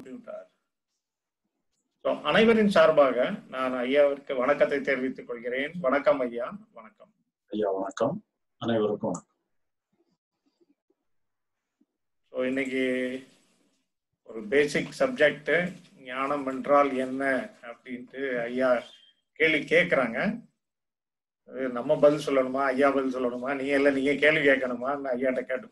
Computer so அனைவரின் சார்பாக நான் ஐயாவிற்கு வணக்கத்தை தெரிவித்துக் கொள்கிறேன் வணக்கம் ஐயா வணக்கம் ஐயா வணக்கம் அனைவருக்கும் வணக்கம் ஸோ இன்னைக்கு ஒரு பேசிக் சப்ஜெக்ட் ஞானம் என்றால் என்ன அப்படின்ட்டு ஐயா கேள்வி கேட்குறாங்க அது நம்ம பதில் சொல்லணுமா ஐயா பதில் சொல்லணுமா நீங்க இல்லை நீங்க கேள்வி கேட்கணுமா ஐயாட்ட கேட்டுக்கோங்க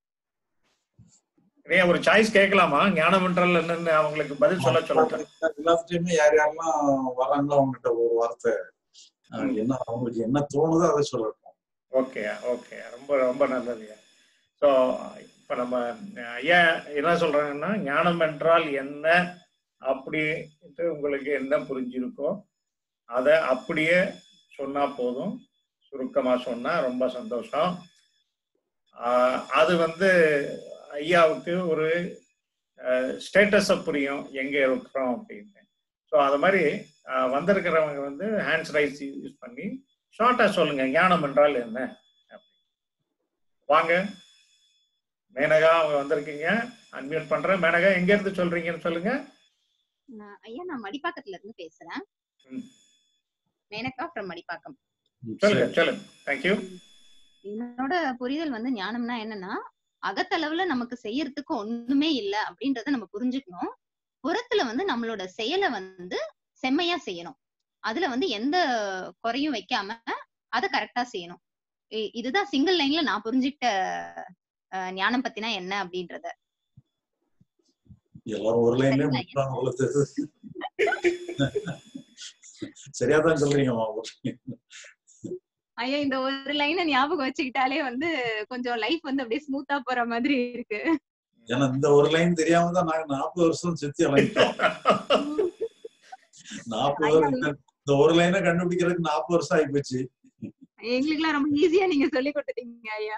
நீங்க ஒரு சாய்ஸ் கேட்கலாமா ஞானம் என்றால் என்னன்னு அவங்களுக்கு பதில் சொல்ல சொல்லட்டும் எல்லாத்துலயுமே யார் யாரெல்லாம் வராங்களோ அவங்ககிட்ட ஒரு வார்த்தை அஹ், என்ன அவங்களுக்கு என்ன தோணுதோ அதை சொல்லட்டும் ஓகே ஓகே ரொம்ப ரொம்ப நல்லது ஸோ இப்போ நம்ம ஐயா என்ன சொல்றாங்கன்னா ஞானம் என்றால் என்ன அப்படின்ட்டு உங்களுக்கு என்ன புரிஞ்சிருக்கோ அதை அப்படியே சொன்னா போதும் சுருக்கமா சொன்னா ரொம்ப சந்தோஷம் ஆஹ் அது வந்து ஐயாவுக்கு ஒரு ஸ்டேட்டஸை புரியும் எங்க இருக்கிறோம் அப்படின்னு ஸோ அது மாதிரி ஆஹ் வந்திருக்கிறவங்க வந்து ஹேண்ட்ஸ் ரைஸ் யூஸ் பண்ணி ஷார்ட்டா சொல்லுங்க ஞானம் என்றால் என்ன வாங்க மேனகா அவங்க வந்திருக்கீங்க அன்மியூட் பண்றேன் மேனகா எங்க இருந்து சொல்றீங்கன்னு சொல்லுங்க நான் ஐயா நான் மடிப்பாக்கத்துல இருந்து பேசுறேன் ம். மேனகா ஃப்ரம் மடிப்பாக்கம் சொல்லுங்க சொல்லுங்க தேங்க்யூ என்னோட புரிதல் வந்து ஞானம்னா என்னன்னா அகத்தளவுல நமக்கு செய்யறதுக்கு ஒண்ணுமே இல்ல அப்படின்றத நம்ம புரிஞ்சுக்கணும் புறத்துல வந்து நம்மளோட செயலை வந்து செம்மையா செய்யணும் அதுல வந்து எந்த குறையும் வைக்காம அதை கரெக்டா செய்யணும் இ- இதுதான் சிங்கிள் லைன்ல நான் புரிஞ்சுக்கிட்ட அஹ், ஞானம் பத்தினா என்ன அப்படின்றத எல்லாரும் ஒரு லைன்லயே சரிங்க. முடிப்பாங்க போல தெரியுது சரியாதான் சொல்றீங்கம்மா ஐயா இந்த ஒரு லைனை ஞாபகம் வச்சுக்கிட்டாலே வந்து கொஞ்சம் லைஃப் வந்து அப்படியே ஸ்மூத்தா போற மாதிரி இருக்கு ஏன்னா இந்த ஒரு லைன் தெரியாம தான் நாங்க நாற்பது வருஷம் சுத்தி அலைஞ்சிட்டோம் நாற்பது வருஷம் இந்த ஒரு லைனை கண்டுபிடிக்கிறதுக்கு நாற்பது வருஷம் ஆகி போச்சு எங்களுக்கு எல்லாம் ரொம்ப ஈஸியா நீங்க சொல்லி கொடுத்துட்டீங்க ஐயா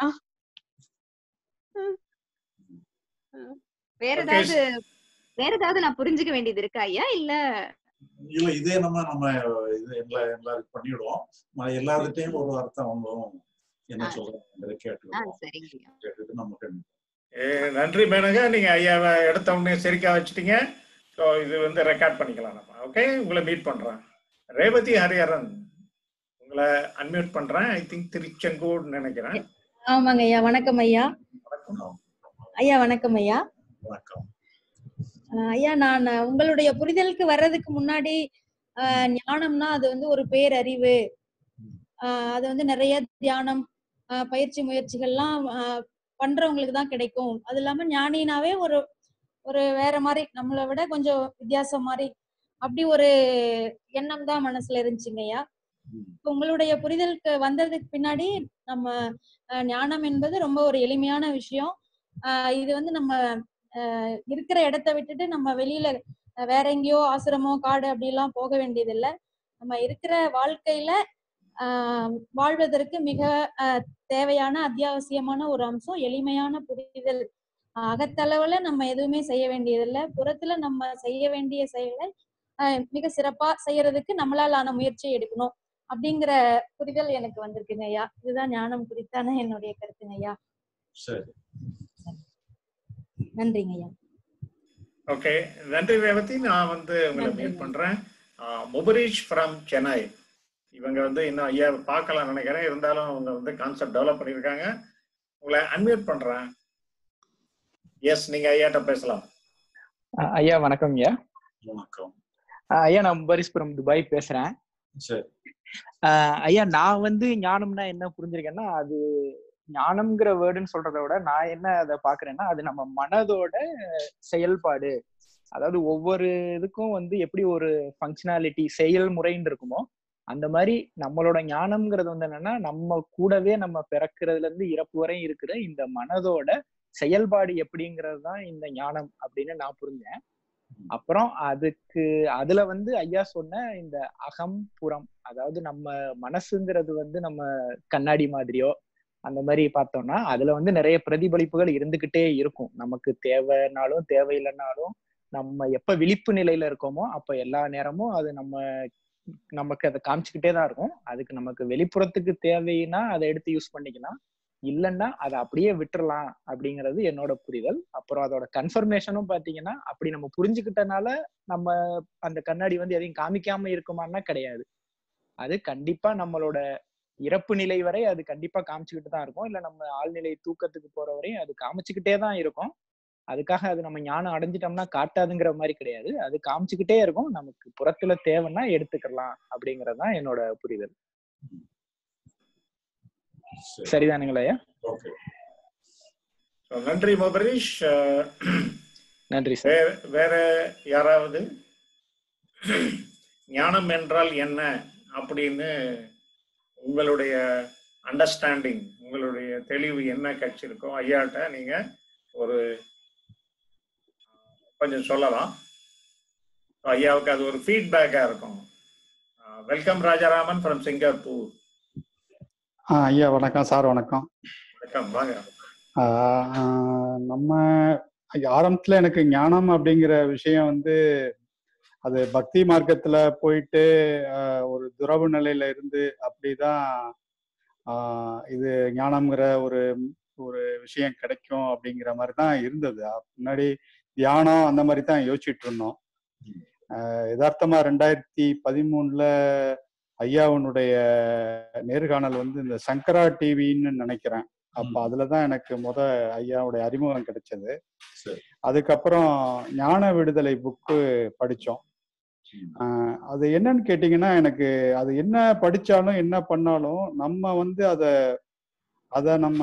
வேற Okay. ஏதாவது வேற ஏதாவது நான் புரிஞ்சுக்க வேண்டியது இருக்கா ஐயா இல்ல இல்ல இதே நம்ம நம்ம இது எல்லா எல்லாருக்கும் பண்ணிவிடுவோம் ம- எல்லாத்துட்டையும் ஒரு வார்த்தை அவங்களும் என்ன ஆ. சொல்றாங்க ஆ கேட்டுக்கிடுவோம் சரிங்க ஐயா கேட்டுட்டு நம்ம கண்டு ஏ, நன்றி மேனகா நீங்க ஐயாவை எடுத்த உடனே சரிக்கா வச்சுட்டீங்க ஸோ இது வந்து ரெக்கார்ட் பண்ணிக்கலாம் நம்ம ஓகே உங்களை மீட் பண்றேன் ரேவதி ஹரிஹரன் உங்களை அன்மியூட் பண்றேன் ஐ திங்க் திருச்செங்கோடு நினைக்கிறேன் ஆமாங்க ஐயா வணக்கம் ஐயா வணக்கம் ஐயா வணக்கம் ஐயா வணக்கம் அஹ் ஐயா நான் உங்களுடைய புரிதலுக்கு வர்றதுக்கு முன்னாடி அஹ், ஞானம்னா அது வந்து ஒரு பேரறிவு அஹ், அது வந்து நிறைய தியானம் அஹ், பயிற்சி முயற்சிகள்லாம் அஹ், பண்றவங்களுக்கு தான் கிடைக்கும் அது இல்லாம ஞானினாவே ஒரு ஒரு வேற மாதிரி நம்மளை விட கொஞ்சம் வித்தியாசம் மாதிரி அப்படி ஒரு எண்ணம் தான் மனசுல இருந்துச்சுங்க ஐயா ம். இப்ப உங்களுடைய புரிதலுக்கு வந்ததுக்கு பின்னாடி நம்ம அஹ், ஞானம் என்பது ரொம்ப ஒரு எளிமையான விஷயம் ஆஹ் இது வந்து நம்ம ஆஹ் இருக்கிற இடத்த விட்டுட்டு நம்ம வெளியில அஹ் வேற எங்கேயோ ஆசிரமோ காடு அப்படி எல்லாம் போக வேண்டியது இல்ல நம்ம இருக்கிற வாழ்க்கையில ஆஹ் வாழ்வதற்கு மிக ஆஹ் தேவையான அத்தியாவசியமான ஒரு அம்சம் எளிமையான புரிதல் ஆஹ் அகத்தளவுல நம்ம எதுவுமே செய்ய வேண்டியதில்ல புறத்துல நம்ம செய்ய வேண்டிய செயலை ஆஹ் மிக சிறப்பா செய்யறதுக்கு நம்மளால் ஆன முயற்சியை எடுக்கணும் அப்படிங்கிற புரிதல் எனக்கு வந்திருக்குங்க ஐயா இதுதான் ஞானம் குறித்தான என்னுடைய கருத்துங்க ஐயா சரி நன்றிங்க ஐயா ஓகே நன்றி ரேவதி நான் வந்து உங்களை நன்றி. மீட் பண்றேன் முபரீஷ் ஃப்ரம் சென்னை இவங்க வந்து இன்னும் ஐயா பார்க்கலாம் நினைக்கிறேன் இருந்தாலும் அவங்க வந்து கான்செப்ட் டெவலப் பண்ணியிருக்காங்க உங்களை அன்மியூட் பண்றேன் எஸ் நீங்க ஐயாட்ட பேசலாம் அஹ் ஐயா வணக்கம் ஐயா வணக்கம் அஹ் ஐயா நான் முபரிஸ்புரம் துபாய் பேசுறேன் சரி அஹ் ஐயா நான் வந்து ஞானம்னா என்ன புரிஞ்சிருக்கேன்னா அது ஞானம்ங்கிற வேர்டுன்னு சொல்றதை விட நான் என்ன அதை பாக்குறேன்னா அது நம்ம மனதோட செயல்பாடு அதாவது ஒவ்வொரு இதுக்கும் வந்து எப்படி ஒரு ஃபங்க்ஷனாலிட்டி செயல்முறைன்னு இருக்குமோ அந்த மாதிரி நம்மளோட ஞானம்ங்கிறது வந்து என்னன்னா நம்ம கூடவே நம்ம பிறக்கிறதுல இருந்து இறப்பு வரை இருக்கிற இந்த மனதோட செயல்பாடு எப்படிங்கிறது தான் இந்த ஞானம் அப்படின்னு நான் புரிஞ்சேன் அப்புறம் அதுக்கு அதுல வந்து ஐயா சொன்ன இந்த அகம் புறம் அதாவது நம்ம மனசுங்கிறது வந்து நம்ம கண்ணாடி மாதிரியோ அந்த மாதிரி பார்த்தோம்னா அதுல வந்து நிறைய பிரதிபலிப்புகள் இருந்துகிட்டே இருக்கும் நமக்கு தேவைனாலும் தேவையில்லைனாலும் நம்ம எப்ப விழிப்பு நிலையில இருக்கோமோ அப்ப எல்லா நேரமும் அது நம்ம நமக்கு அதை காமிச்சுக்கிட்டே தான் இருக்கும் அதுக்கு நமக்கு வெளிப்புறத்துக்கு தேவைன்னா அதை எடுத்து யூஸ் பண்ணிக்கலாம் இல்லைன்னா அதை அப்படியே விட்டுறலாம் அப்படிங்கிறது என்னோட புரிதல் அப்புறம் அதோட கன்ஃபர்மேஷனும் பாத்தீங்கன்னா அப்படி நம்ம புரிஞ்சுக்கிட்டனால நம்ம அந்த கண்ணாடி வந்து எதையும் காமிக்காம இருக்குமான்னா கிடையாது அது கண்டிப்பா நம்மளோட இறப்பு நிலை வரை அது கண்டிப்பா காமிச்சுக்கிட்டு தான் இருக்கும் இல்ல நம்ம ஆழ்நிலை தூக்கத்துக்கு போற வரையும் அது காமிச்சுக்கிட்டே தான் இருக்கும் அதுக்காக அது நம்ம ஞானம் அடைஞ்சிட்டோம்னா காட்டாதுங்கிற மாதிரி கிடையாது அது காமிச்சுக்கிட்டே இருக்கும் நமக்கு புறத்துல தேவைன்னா எடுத்துக்கலாம் அப்படிங்கறது தான் என்னோட புரிதல் சரி சரிதானுங்களா ஐயா ஓகே So, நன்றி மபரீஷ் அஹ், நன்றி சார் வேற வேற யாராவது ஞானம் என்றால் என்ன அப்படின்னு உங்களுடைய அண்டர்ஸ்டாண்டிங் உங்களுடைய தெளிவு என்ன கிடைச்சிருக்கோ ஐயாட்ட நீங்க ஒரு கொஞ்சம் சொல்லலாம் ஐயாவுக்கு அது ஒரு ஃபீட்பேக்கா இருக்கும் வெல்கம் ராஜாராமன் ஃப்ரம் சிங்கப்பூர் ஆ ஐயா வணக்கம் சார் வணக்கம் வணக்கம் வாங்க ஆ, ஆ, நம்ம ஆரம்பத்துல எனக்கு ஞானம் அப்படிங்கிற விஷயம் வந்து அது பக்தி மார்க்கத்துல போயிட்டு ஆ, ஒரு துறவு நிலையில இருந்து அப்படிதான் ஆ, இது ஞானம்ங்கிற ஒரு ஒரு விஷயம் கிடைக்கும் அப்படிங்கிற மாதிரி தான் இருந்தது முன்னாடி தியானம் அந்த மாதிரி தான் யோசிச்சுட்டு இருந்தோம் ஆ, யதார்த்தமா ரெண்டாயிரத்தி பதிமூணுல ஐயாவுனுடைய நேர்காணல் வந்து இந்த சங்கரா டிவின்னு நினைக்கிறேன் அப்ப ம். அதுலதான் எனக்கு முத ஐயாவுடைய அறிமுகம் கிடைச்சது சரி அதுக்கப்புறம் ஞான விடுதலை புக்கு படிச்சோம் ம். ஆஹ் அது என்னன்னு கேட்டீங்கன்னா எனக்கு அது என்ன படிச்சாலும் என்ன பண்ணாலும் நம்ம வந்து அத அத நம்ம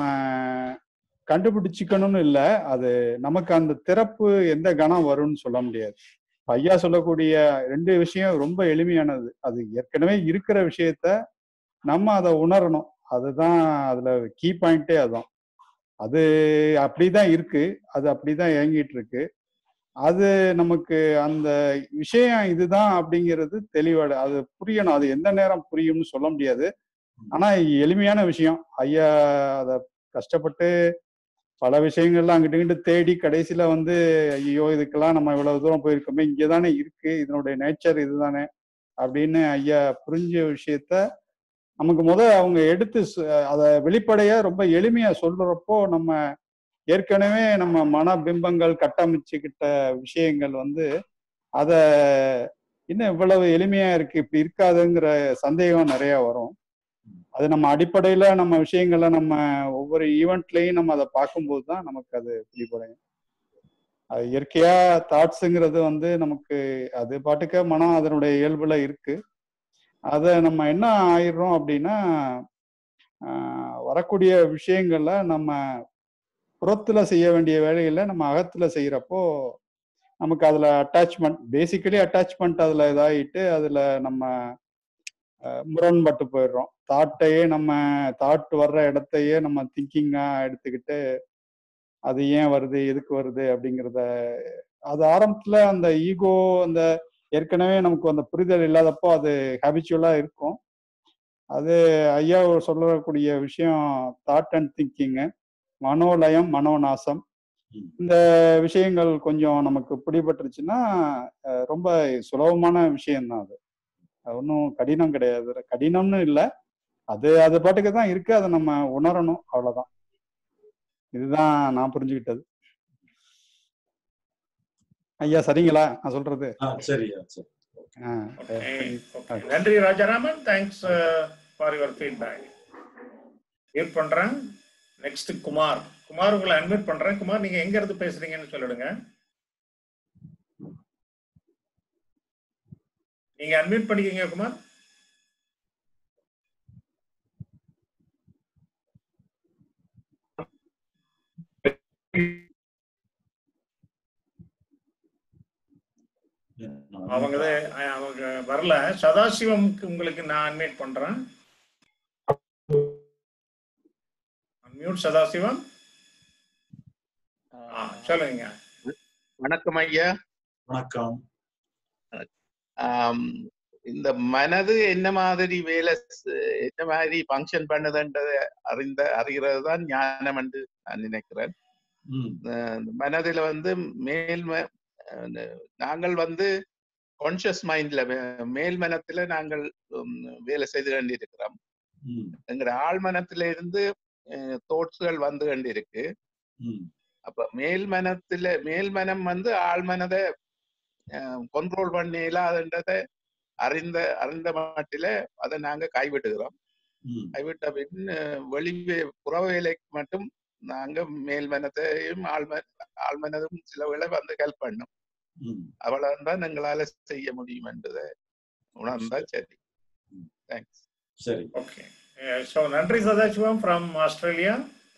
கண்டுபிடிச்சிக்கணும்னு இல்லை அது நமக்கு அந்த திறப்பு எந்த கணம் வரும்னு சொல்ல முடியாது இப்ப ஐயா சொல்லக்கூடிய ரெண்டு விஷயம் ரொம்ப எளிமையானது அது ஏற்கனவே இருக்கிற விஷயத்த நம்ம அதை உணரணும் அதுதான் அதுல கீ பாயிண்டே அதுதான் அது அப்படிதான் இருக்கு அது அப்படிதான் இயங்கிட்டு இருக்கு அது நமக்கு அந்த விஷயம் இதுதான் அப்படிங்கிறது தெளிவாடு அது புரியணும் அது எந்த நேரம் புரியும்னு சொல்ல முடியாது ஆனா எளிமையான விஷயம் ஐயா அத கஷ்டப்பட்டு பல விஷயங்கள்லாம் அங்கிட்டு இங்கிட்டு தேடி கடைசியில வந்து ஐயோ இதுக்கெல்லாம் நம்ம இவ்வளவு தூரம் போயிருக்கோமே இங்கதானே இருக்கு இதனுடைய நேச்சர் இதுதானே அப்படின்னு ஐயா புரிஞ்ச விஷயத்த நமக்கு முத அவங்க எடுத்து ச- அத வெளிப்படையா ரொம்ப எளிமையா சொல்றப்போ நம்ம ஏற்கனவே நம்ம மன பிம்பங்கள் கட்டமைச்சுக்கிட்ட விஷயங்கள் வந்து அத இன்னும் இவ்வளவு எளிமையா இருக்கு இப்படி இருக்காதுங்கிற சந்தேகம் நிறைய வரும் அது நம்ம அடிப்படையில நம்ம விஷயங்களை நம்ம ஒவ்வொரு ஈவெண்ட்லயும் நம்ம அதை பார்க்கும்போது தான் நமக்கு அது பிடிபடையும் அது இயற்கையா தாட்ஸுங்கிறது வந்து நமக்கு அது பாட்டுக்க மனம் அதனுடைய இயல்புல இருக்கு அதை நம்ம என்ன ஆயிடுறோம் அப்படின்னா ஆஹ் வரக்கூடிய விஷயங்கள்ல நம்ம புறத்துல செய்ய வேண்டிய வேலைகளை நம்ம அகத்துல செய்யறப்போ நமக்கு அதுல அட்டாச்மெண்ட் பேசிக்கலி அட்டாச்மெண்ட் அதுல இதாயிட்டு அதுல நம்ம அஹ், முரண்பட்டு போயிடுறோம் தாட்டையே நம்ம தாட் வர்ற இடத்தையே நம்ம திங்கிங்கா எடுத்துக்கிட்டு அது ஏன் வருது எதுக்கு வருது அப்படிங்கிறத அது ஆரம்பத்துல அந்த ஈகோ அந்த ஏற்கனவே நமக்கு அந்த புரிதல் இல்லாதப்போ அது ஹேபிச்சுவலா இருக்கும் அது ஐயா சொல்லக்கூடிய விஷயம் தாட் அண்ட் திங்கிங்கு மனோலயம் மனோநாசம் ம். இந்த விஷயங்கள் கொஞ்சம் நமக்கு பிடிபட்டுருச்சுன்னா அஹ், ரொம்ப சுலபமான விஷயம்தான் அது அது ஒன்றும் கடினம் கிடையாது கடினம்னு இல்லை அது அது பாட்டுக்கு தான் இருக்கு அதை நம்ம உணரணும் அவ்வளவுதான் இதுதான் நான் புரிஞ்சுக்கிட்டது ஐயா சரிங்களா நான் சொல்றது ஆ சரியா சரி ஆ, ஓகே சரி. ஓகே நன்றி Rajaraman thanks for your feedback mute பண்றேன் நெக்ஸ்ட் குமார் குமார் உங்களை அட்மிட் பண்றேன் குமார் நீங்க எங்க இருந்து பேசுறீங்கன்னு சொல்லிடுங்க நீங்க அட்மிட் பண்ணிக்கீங்க குமார் அவங்க அவங்க வரல சதாசிவம்க்கு உங்களுக்கு நான் அட்மிட் பண்றேன் மியூட் சதாசிவம் ஆ, சொல்லுங்க வணக்கம் ஐயா வணக்கம் ஆம், இந்த மனது என்ன மாதிரி வேலை செ- என்ன மாதிரி ஃபங்க்ஷன் பண்ணுதுன்றதை அறிந்த அறிகிறது தான் ஞானம் என்று நான் நினைக்கிறேன் ம் அஹ் இந்த மனதில் வந்து மேல் ம- அஹ் நாங்கள் வந்து கான்சியஸ் மைண்ட்ல மேல் மனத்துல நாங்கள் உம், வேலை செய்து கொண்டிருக்கிறோம் ம் எங்களோட ஆழ் மனத்தில இருந்து தோட்ஸ்கள் வந்து கொண்டிருக்கு ம் அப்ப மேல் மனத்துல மேல் மனம் வந்து ஆழ் மனதை கண்ட்ரோல் பண்ண இல்லாதன்றதை அறிந்த அறிந்த மட்டில அதை நாங்க கைவிட்டுகிறோம் ம் கைவிட்ட பின் அஹ், வெளி வே- புற வேலைக்கு மட்டும் நாங்க மேல் மனத்தையும் ஆழ்ம ஆழ்மனதும் சில வேளை வந்து ஹெல்ப் பண்ணும் ம் அவ்வளவுதான் எங்களால செய்ய முடியும் என்றதை உணர்ந்தா சரி தேங்க்ஸ் சரி ஓகே ஸோ நன்றி Sadasivam from Australia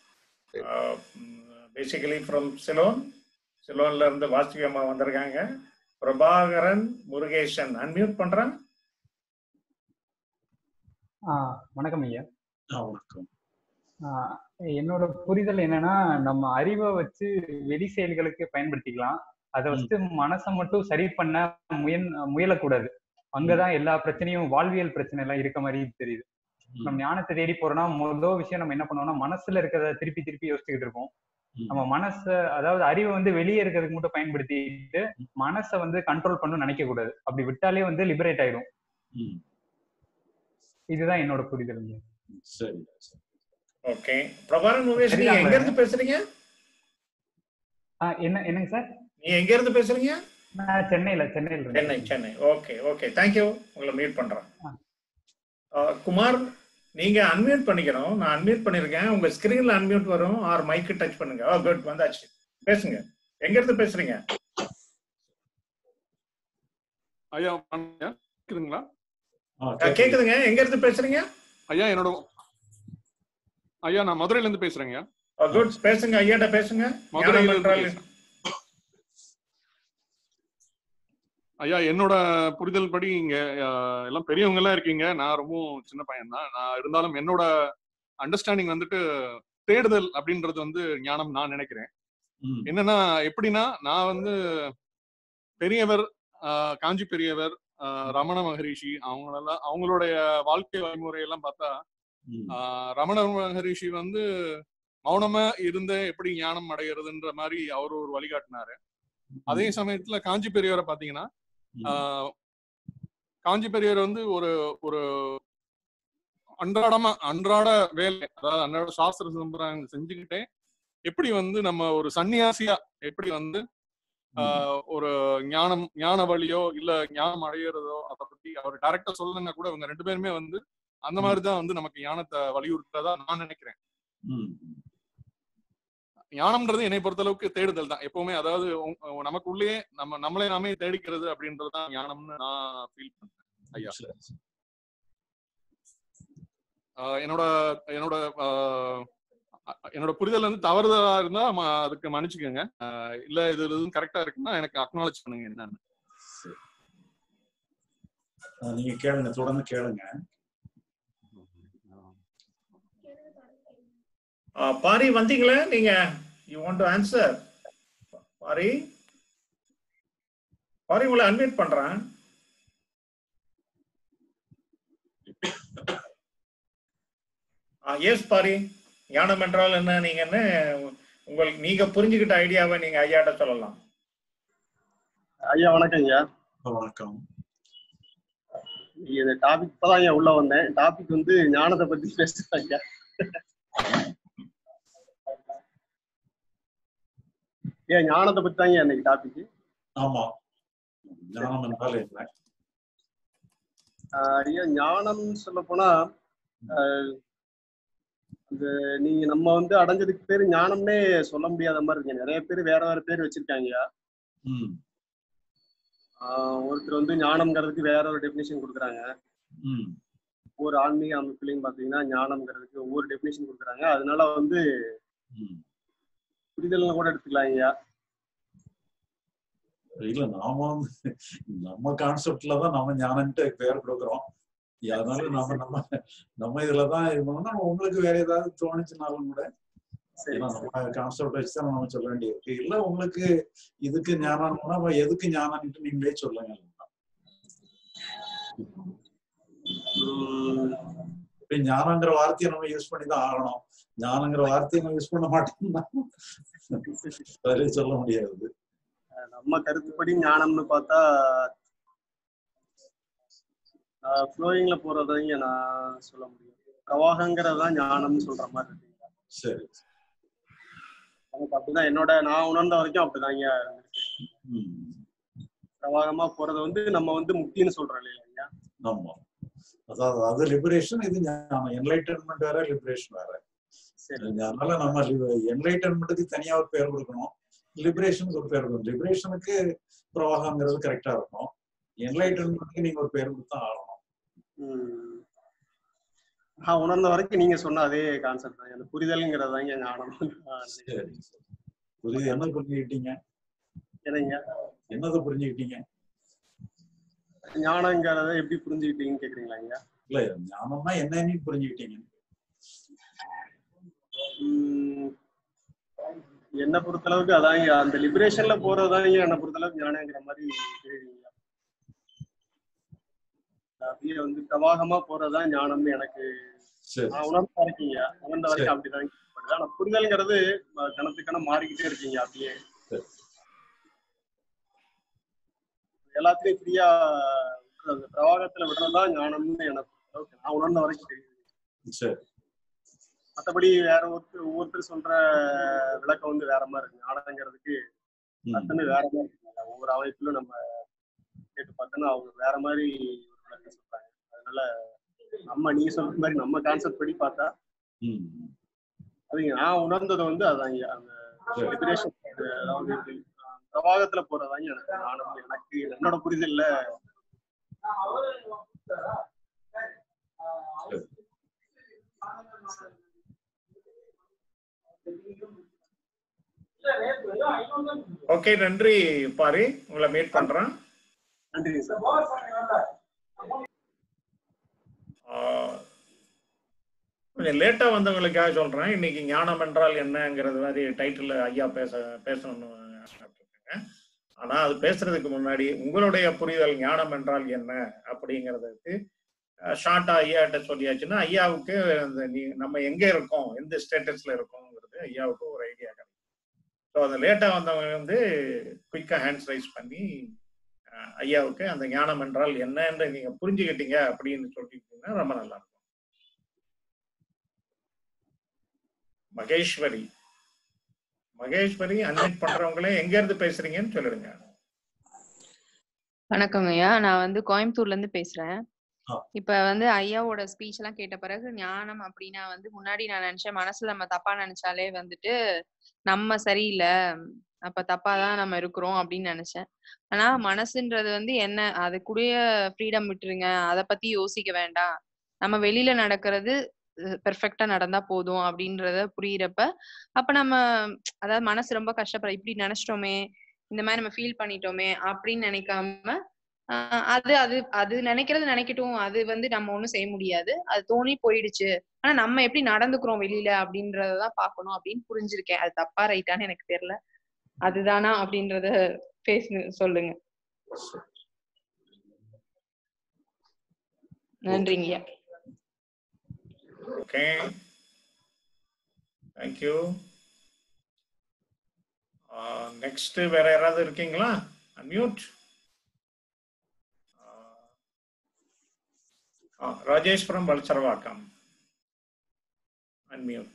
basically from Ceylon சிலோன்ல இருந்து வாசுகி அம்மா வந்திருக்காங்க பிரபாகரன் முருகேசன் அன்மியூட் பண்றேன் ஆ வணக்கம் ஐயா ஆ, வணக்கம் ஆ, என்னோட புரிதல் என்னன்னா நம்ம அறிவை வச்சு வெளி செயல்களுக்கு பயன்படுத்திக்கலாம் அதை வச்சு மனசை மட்டும் சரி பண்ண முயன் முயலக்கூடாது அங்கதான் எல்லா பிரச்சனையும் வாழ்வியல் பிரச்சனை எல்லாம் இருக்க மாதிரி தெரியுது ம், நம்ம ஞானத்தை தேடி போறோம்னா முதல் விஷயம் நம்ம என்ன பண்ணுவோம்னா மனசுல இருக்கிறத திருப்பி திருப்பி யோசிச்சுக்கிட்டு இருப்போம் ம், நம்ம மனச அதாவது அறிவை வந்து வெளியே இருக்கிறதுக்கு மட்டும் பயன்படுத்திட்டு மனசை வந்து கண்ட்ரோல் பண்ணணும்னு நினைக்க கூடாது அப்படி விட்டாலே வந்து லிபரேட் ஆயிடும் ம். இதுதான் என்னோட புரிதல் ஐயா. சரி சரி ஓகே பிரபாகரன் முருகேசன் நீங்க சரிதாங்களா? எங்க இருந்து பேசுறீங்க ஆ, என்ன என்னங்க சார் நீங்க எங்க இருந்து பேசுறீங்க நான் சென்னையில சென்னையில இருக்கேன். Chennai Chennai okay okay thank you உங்களை மீட் பண்றேன் ஆ. அஹ், குமார் நீங்க அன்மியூட் பண்ணிக்கணும் நான் அன்மியூட் பண்ணிருக்கேன் உங்க ஸ்கிரீன்ல அன்மியூட் வரும் ஆர் மைக்கு டச் பண்ணுங்க ஓ குட் வந்தாச்சு பேசுங்க எங்க இருந்து பேசுறீங்க ஐயா வணக்கங்க. கேக்குதுங்களா ஆ, அஹ், கேக்குது. கேக்குதுங்க எங்க இருந்து பேசுறீங்க ஐயா என்னோட ஐயா நான் மதுரையில இருந்து பேசுறேங்க குட் பேசுங்க ஐயாட்ட பேசுங்க மதுரையில ஞானம் இருந்து என்றால் பேசுறேன். ஐயா என்னோட புரிதல் படி இங்க அஹ், எல்லாம் பெரியவங்க எல்லாம் இருக்கீங்க நான் ரொம்ப சின்ன பையன் தான் நான் இருந்தாலும் என்னோட அண்டர்ஸ்டாண்டிங் வந்துட்டு தேடுதல் அப்படின்றது வந்து ஞானம் நான் நினைக்கிறேன் ம், என்னன்னா எப்படின்னா நான் வந்து பெரியவர் ஆஹ் காஞ்சி பெரியவர் ஆஹ் ரமண மகரிஷி அவங்களெல்லாம் அவங்களுடைய வாழ்க்கை வழிமுறையெல்லாம் பார்த்தா ம், ஆஹ் ரமண மகரிஷி வந்து மௌனமா இருந்த எப்படி ஞானம் அடைகிறதுன்ற மாதிரி அவர் ஒரு வழிகாட்டினாரு அதே சமயத்துல காஞ்சி பெரியவரை பாத்தீங்கன்னா ம், ஆஹ் காஞ்சி பெரியவர் வந்து ஒரு ஒரு அன்றாடமா அன்றாட வேலை அதாவது அன்றாட சாஸ்திர சம்பிரதாயம் செஞ்சுக்கிட்டே எப்படி வந்து நம்ம ஒரு சன்னியாசியா எப்படி வந்து ஆஹ் ஒரு ஞானம் ஞான வழியோ இல்ல ஞானம் அடையிறதோ அதை பத்தி அவர் டைரக்டா சொல்லலைன்னா கூட இவங்க ரெண்டு பேருமே வந்து அந்த மாதிரி தான் வந்து நமக்கு ஞானத்தை வலியுறுத்துறதா நான் நினைக்கிறேன் ம், ஞானம்ன்றது என்னை பொறுத்த அளவுக்கு தேடுதல் தான் எப்பவுமே அதாவது உங்க- நமக்குள்ளேயே நம்ம நம்மளே நாமே தேடிக்கிறது அப்படின்றது தான் ஞானம்னு நான் ஃபீல் பண்றேன் ஐயா சரி, சரி. ஆஹ் என்னோட என்னோட ஆஹ் அ- என்னோட புரிதல் வந்து தவறுதலா இருந்தா ம- அதுக்கு மன்னிச்சுக்கோங்க ஆஹ் இல்ல இது எதுவும் கரெக்டா இருக்குன்னா எனக்கு அக்னாலேஜ் பண்ணுங்க என்னன்னு சரி. ஆ, நீங்க கேளுங்க தொடர்ந்து கேளுங்க அஹ், பாரி வந்தீங்களா நீங்க you want to answer Pari Pari உங்களை அன்மியூட் பண்றேன் எஸ் பாரி ஞானம் என்றால் என்ன நீங்க என்ன உங்களுக்கு நீங்க புரிஞ்சுக்கிட்ட ஐடியாவை நீங்க ஐயாட்ட சொல்லலாம் ஐயா வணக்கம் ஐயா ஆ, வணக்கம் இந்த டாபிக் இப்பதான் ஐயா உள்ள வந்தேன் டாபிக் வந்து ஞானத்தை பத்தி பேசுறேன் ஐயா ஏன் ஞானத்தை பத்தி தான் ஐயா இன்னைக்கு டாபிக் ஆமா ஞானம் என்றால் என்ன ஐயா ஞானம் சொல்ல போனா ஆஹ், அந்த நீங்க நம்ம வந்து அடைஞ்சதுக்கு பேரு ஞானம்னே சொல்ல முடியாத மாதிரி இருக்கு நிறைய பேர் வேற வேற பேர் வச்சிருக்காங்க ஐயா ம், ஆஹ், ஒருத்தர் வந்து ஞானம்ங்கிறதுக்கு வேற ஒரு டெபினிஷன் கொடுக்குறாங்க ம், ஒவ்வொரு ஆன்மீக அமைப்புலையும் பாத்தீங்கன்னா ஞானம்ங்கிறதுக்கு ஒவ்வொரு டெபினிஷன் கொடுக்குறாங்க அதனால வந்து ம். புரிதல்னு கூட எடுத்துக்கலாம் ஐயா இல்ல நாம வந்து நம்ம கான்செப்ட்ல தான் நம்ம ஞானம்ட்டு பேர் கொடுக்குறோம் அதனால நம்ம நம்ம நம்ம இதுலதான் இது பண்ணோம்னா உங்களுக்கு வேற ஏதாவது தோணுச்சுனாலும் கூட சரி ஏன்னா நம்ம கான்செப்ட் வச்சு தான் நம்ம சொல்ல வேண்டியிருக்கு இல்ல உங்களுக்கு இதுக்கு ஞானம்னா அப்ப எதுக்கு ஞானம்ட்டு நீங்களே சொல்லுங்க உம் இப்ப ஞானங்கிற வார்த்தையை நம்ம யூஸ் பண்ணி தான் ஆகணும் ஞானங்கிற வார்த்தையை நம்ம யூஸ் பண்ண மாட்டோம்னா வேற சொல்ல முடியாது நம்ம கருத்துப்படி ஞானம்னு பார்த்தா ஃப்ளோயிங்ல போறதைங்க நான் சொல்ல முடியும் பிரவாகங்கிறது தான் ஞானம்னு சொல்ற மாதிரி இருக்கு சரி எனக்கு அப்படிதான் என்னோட நான் உணர்ந்த வரைக்கும் அப்படிதாங்க ம். பிரவாகமா போறது வந்து நம்ம வந்து முக்தின்னு சொல்றோம் இல்லையா ஆமா அதாவது அது லிபரேஷன் இது ஞானம் என்லைட்டன்மெண்ட் வேற லிபரேஷன் வேற சரி அதனால நம்ம என்லைட்டன்மெண்ட்டுக்கு தனியா ஒரு பேர் கொடுக்கணும் லிபரேஷனுக்கு ஒரு பேர் கொடுக்கணும் லிபரேஷனுக்கு பிரவாகங்கிறது கரெக்டா இருக்கும் என்லைட்டன்மெண்ட்டுக்கு நீங்க ஒரு பேர் கொடுத்தா ஆகணும் ம். நான் உணர்ந்த வரைக்கும் நீங்க சொன்ன அதே கான்செப்ட் தான் அந்த புரிதல்ங்கிறது தாங்க ஞானம் சரி சரி புரியுது என்ன புரிஞ்சுக்கிட்டீங்க என்னங்க என்னதை புரிஞ்சுக்கிட்டீங்க ஞானங்கிறத எப்படி புரிஞ்சுக்கிட்டீங்கன்னு கேக்குறீங்களாங்க இல்ல ஞானம்னா என்னன்னு புரிஞ்சுக்கிட்டீங்க உம் என்ன பொறுத்தளவுக்கு அதாங்க அந்த லிபரேஷன்ல போறதாங்க என்ன பொறுத்தளவுக்கு ஞானங்கிற மாதிரி தெரியுதுங்க அப்படியே வந்து பிரவாகமா போறதுதான் ஞானம்னு எனக்கு சரி நான் உணர்ந்த வரைக்குங்க உணர்ந்த வரைக்கும் அப்படிதான் படுது ஆனா புரிதல்ங்கிறது ம- கணத்துக்கு கணம் மாறிக்கிட்டே இருக்கீங்க அப்படியே சரி. எல்லாத்தையும் ஃப்ரீயா அந்த பிரவாகத்துல விடுறதுதான் ஞானம்னு எனக்கு பொறுத்தளவுக்கு நான் உணர்ந்த வரைக்கும் தெரியுது சரி மத்தபடி வேற ஒருத்தர் ஒவ்வொருத்தர் சொல்ற விளக்கம் வந்து வேற மாதிரி இருக்கு ஞானங்கிறதுக்கு ம். அத்தனை வேற மாதிரி இருக்குங்க ஒவ்வொரு அமைப்பிலும் நம்ம கேட்டு பார்த்தோன்னா அவங்க வேற மாதிரி ஒரு விளக்கம் சொல்றாங்க அதனால நம்ம நீங்க சொல்ற மாதிரி நம்ம கான்செப்ட் படி பார்த்தா ம். அதுங்க நான் உணர்ந்தது வந்து அதாங்க அந்த சரி. லிபரேஷன் அதாவது இப்படி, அஹ், பிரவாகத்துல போறதாங்க எனக்கு ஞானம் எனக்கு என்னோட புரிதல்ல சரி. ஓகே நன்றி பாரி உங்களை மீட் பண்றேன் நன்றிங்க சார் ஆஹ், கொஞ்சம் லேட்டா வந்தவங்களுக்காக சொல்றேன் இன்னைக்கு ஞானம் என்றால் என்னங்கிறது மாதிரி டைட்டில் ஐயா பேச பேசணும்னு ஆசைப்பட்டிருக்காங்க. ஆனா அது பேசுறதுக்கு முன்னாடி உங்களுடைய புரிதல் ஞானம் என்றால் என்ன அப்படிங்கிறதுக்கு ஷார்ட்டா ஐயாட்ட சொல்லியாச்சுன்னா ஐயாவுக்கு அந்த நீ நம்ம எங்க இருக்கோம் எந்த ஸ்டேட்டஸ்ல இருக்கோங்கிறது ஐயாவுக்கு ஒரு ஐடியா கிடைக்கும் ஸோ அந்த லேட்டா வந்தவங்க வந்து குயிக்கா ஹேண்ட்ஸ் ரைஸ் பண்ணி அஹ், ஐயாவுக்கு அந்த ஞானம் என்றால் என்னன்னு நீங்க புரிஞ்சுக்கிட்டீங்க அப்படின்னு சொல்லிட்டீங்கன்னா ரொம்ப நல்லா இருக்கும் மகேஸ்வரி மகேஸ்வரி அன்மிட் பண்றவங்களே எங்க இருந்து பேசுறீங்கன்னு சொல்லிடுங்க வணக்கங்க ஐயா நான் வந்து கோயம்புத்தூர்ல இருந்து பேசுறேன் ஆ. இப்ப வந்து ஐயாவோட ஸ்பீச் எல்லாம் கேட்ட பிறகு ஞானம் அப்படின்னா வந்து முன்னாடி நான் நினைச்சேன் மனசுல நம்ம தப்பா நினைச்சாலே வந்துட்டு நம்ம சரியில்லை அப்ப தப்பா தான் நம்ம இருக்கிறோம் அப்படின்னு நினைச்சேன் ஆனா மனசுன்றது வந்து என்ன அதுக்குடைய ஃப்ரீடம் விட்டுருங்க அதை பத்தி யோசிக்க வேண்டாம் நம்ம வெளியில நடக்கிறது பெர்ஃபெக்டா நடந்தா போதும் அப்படின்றத புரியிறப்ப அப்ப நம்ம அதாவது மனசு ரொம்ப கஷ்டப்பட இப்படி நினைச்சிட்டோமே இந்த மாதிரி நம்ம ஃபீல் பண்ணிட்டோமே அப்படின்னு நினைக்காம ஆஹ் அது அது அது நினைக்கிறது நினைக்கட்டும் அது வந்து நம்ம ஒண்ணும் செய்ய முடியாது அது தோணி போயிடுச்சு ஆனா நம்ம எப்படி நடந்துக்கிறோம் வெளியில அப்படின்றதான் பார்க்கணும் அப்படின்னு புரிஞ்சிருக்கேன் அது தப்பா ரைட்டான்னு எனக்கு தெரியல அதுதானா அப்படின்றத பேசு சொல்லுங்க நன்றிங்கய்யா ஓகே தேங்க்யூ நெக்ஸ்ட் வேற யாராவது இருக்கீங்களா unmute Rajeswaram Valasaravakkam unmute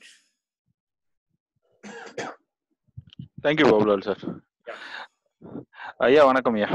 thank you Babulal sir ஐயா வணக்கம் ஐயா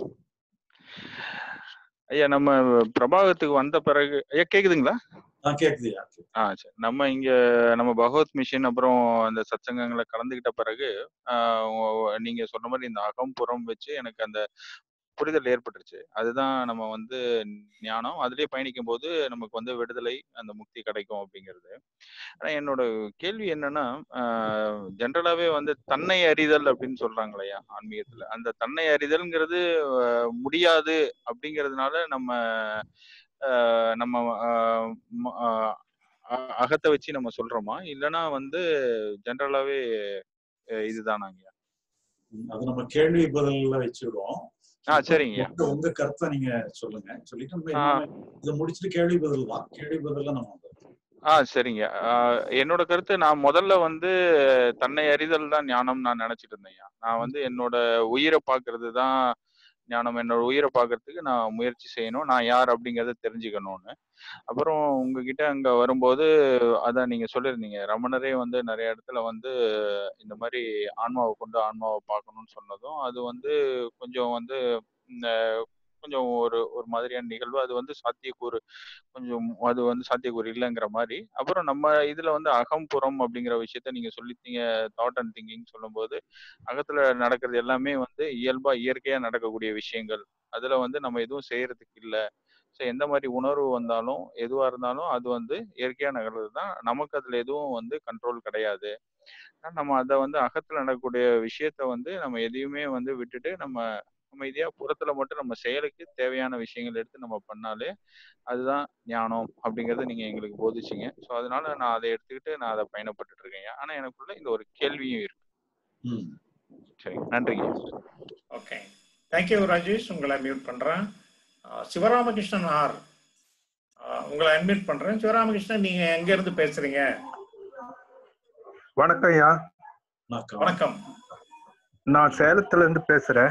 ஐயா நம்ம பிரபாகத்துக்கு வந்த பிறகு ஐயா கேக்குதுங்களா நான் கேக்குதுயா ஆ சரி நம்ம இங்க நம்ம பகவத் மிஷன் அப்புறம் அந்த சத்சங்கங்களை கலந்துகிட்ட பிறகு ஆஹ் உ- நீங்க சொன்ன மாதிரி இந்த அகம் புறம் வச்சு எனக்கு அந்த புரிதல் ஏற்பட்டுருச்சு அதுதான் நம்ம வந்து ஞானம் அதுலயே பயணிக்கும் போது நமக்கு வந்து விடுதலை அந்த முக்தி கிடைக்கும் அப்படிங்கிறது ஆனா என்னோட கேள்வி என்னன்னா ஜென்ரலாவே வந்து தன்னை அறிதல் அப்படின்னு சொல்றாங்களையா ஆன்மீகத்துல அந்த தன்னை அறிதல்ங்கிறது ஆஹ் முடியாது அப்படிங்கிறதுனால நம்ம ஆஹ் நம்ம ஆஹ் ம- ஆஹ் அ- அகத்தை வச்சு நம்ம சொல்றோமா இல்லைன்னா வந்து ஜென்ரலாவே இதுதானாங்க அது நம்ம கேள்வி பதில்ல வச்சுடுவோம் ஆ சரிங்க உங்க உங்க கருத்தை நீங்க சொல்லுங்க சொல்லிட்டு நம்ம ஆ. எல்லாமே இதை முடிச்சுட்டு கேள்வி பதில் தான் கேள்வி பதில்ல நம்ம வந்துடுறோம். ஆ சரிங்க ஆஹ் என்னோட கருத்து நான் முதல்ல வந்து தன்னை அறிதல் தான் ஞானம் நான் நினைச்சிட்டு இருந்தேன்யா நான் வந்து என்னோட உயிரை பார்க்கிறது தான் ஞானம் என்னோட உயிரை பார்க்கறதுக்கு நான் முயற்சி செய்யணும் நான் யார் அப்படிங்கறத தெரிஞ்சுக்கணும்னு அப்புறம் உங்ககிட்ட அங்க வரும்போது அதான் நீங்க சொல்லியிருந்தீங்க ரமணரே வந்து நிறைய இடத்துல வந்து இந்த மாதிரி ஆன்மாவை கொண்டு ஆன்மாவை பார்க்கணும்னு சொன்னதும் அது வந்து கொஞ்சம் வந்து இந்த கொஞ்சம் ஒரு ஒரு மாதிரியான நிகழ்வு அது வந்து சாத்தியக்கூறு கொஞ்சம் அது வந்து சாத்தியக்கூறு இல்லைங்கிற மாதிரி அப்புறம் நம்ம இதுல வந்து அகம் புறம் அப்படிங்கிற விஷயத்த நீங்க சொல்லித்தீங்க தாட் அண்ட் திங்கிங் சொல்லும்போது அகத்துல நடக்கிறது எல்லாமே வந்து இயல்பா இயற்கையா நடக்கக்கூடிய விஷயங்கள் அதுல வந்து நம்ம எதுவும் செய்யறதுக்கு இல்லை ஸோ எந்த மாதிரி உணர்வு வந்தாலும் எதுவா இருந்தாலும் அது வந்து இயற்கையா நகர்றது தான் நமக்கு அதுல எதுவும் வந்து கண்ட்ரோல் கிடையாது ஆனா நம்ம அதை வந்து அகத்துல நடக்கக்கூடிய விஷயத்த வந்து நம்ம எதையுமே வந்து விட்டுட்டு நம்ம அமைதியா புறத்துல மட்டும் நம்ம செயலுக்கு தேவையான விஷயங்கள் எடுத்து நம்ம பண்ணாலே அதுதான் ஞானம் அப்படிங்கறத நீங்க எங்களுக்கு போதிச்சீங்க ஸோ அதனால நான் அதை எடுத்துக்கிட்டு நான் அதை பயணப்பட்டுட்டு இருக்கேங்க ஆனா எனக்குள்ள இந்த ஒரு கேள்வியும் இருக்கு ம் சரி நன்றிங்க ஓகே தேங்க்யூ ராஜேஷ் உங்களை மியூட் பண்றேன் ஆஹ் சிவராமகிருஷ்ணன் ஆர் ஆஹ் உங்களை அட்மிட் பண்றேன் சிவராமகிருஷ்ணன் நீங்க எங்க இருந்து பேசுறீங்க வணக்கம் ஐயா வணக்கம் வணக்கம் நான் சேலத்துல இருந்து பேசுறேன்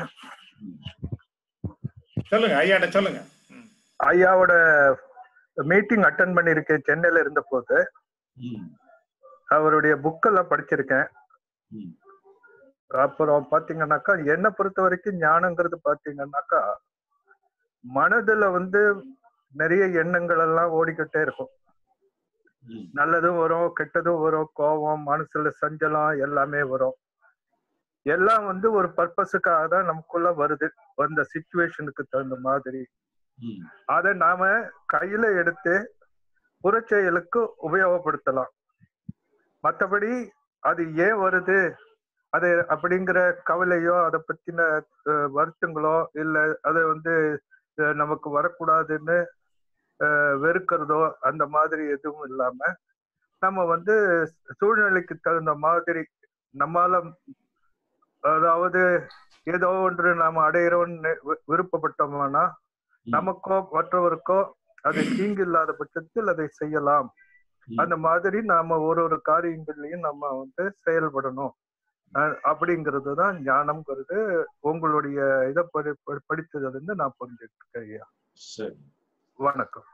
சொல்லுங்க ஐயாட்ட சொல்லுங்க ஐயாவோட மீட்டிங் அட்டன் பண்ணியிருக்கேன் சென்னையில இருந்த போது ம் அவருடைய புக்கெல்லாம் படிச்சிருக்கேன் ம் அப்புறம் பாத்தீங்கன்னாக்கா என்னை பொறுத்த வரைக்கும் ஞானங்கிறது பாத்தீங்கன்னாக்கா மனதுல வந்து நிறைய எண்ணங்கள் எல்லாம் ஓடிக்கிட்டே இருக்கும் ம் நல்லதும் வரும் கெட்டதும் வரும் கோபம் மனசுல சஞ்சலம் எல்லாமே வரும் எல்லாம் வந்து ஒரு பர்பஸுக்காக தான் நமக்குள்ள வருது அந்த சுச்சுவேஷனுக்கு தகுந்த மாதிரி ம் அதை நாம கையில எடுத்து புறச்செயலுக்கு உபயோகப்படுத்தலாம் மற்றபடி அது ஏன் வருது அது அப்படிங்கிற கவலையோ அதை பத்தின அஹ், வருத்தங்களோ இல்ல அதை வந்து அஹ், நமக்கு வரக்கூடாதுன்னு அஹ், வெறுக்கிறதோ அந்த மாதிரி எதுவும் இல்லாம நம்ம வந்து சூழ்நிலைக்கு தகுந்த மாதிரி நம்மால அதாவது ஏதோ ஒன்று நாம அடையிறோம்னு வி- விருப்பப்பட்டோம்னா நமக்கோ மற்றவருக்கோ அது தீங்கு இல்லாத பட்சத்தில் அதை செய்யலாம் அந்த மாதிரி நாம ஒரு ஒரு காரியங்கள்லயும் நம்ம வந்து செயல்படணும் அஹ் அப்படிங்கிறது தான் ஞானம்ங்கிறது உங்களுடைய இதை படி படி- படித்ததுல இருந்து நான் புரிஞ்சுட்டு இருக்கேன் ஐயா சரி வணக்கம்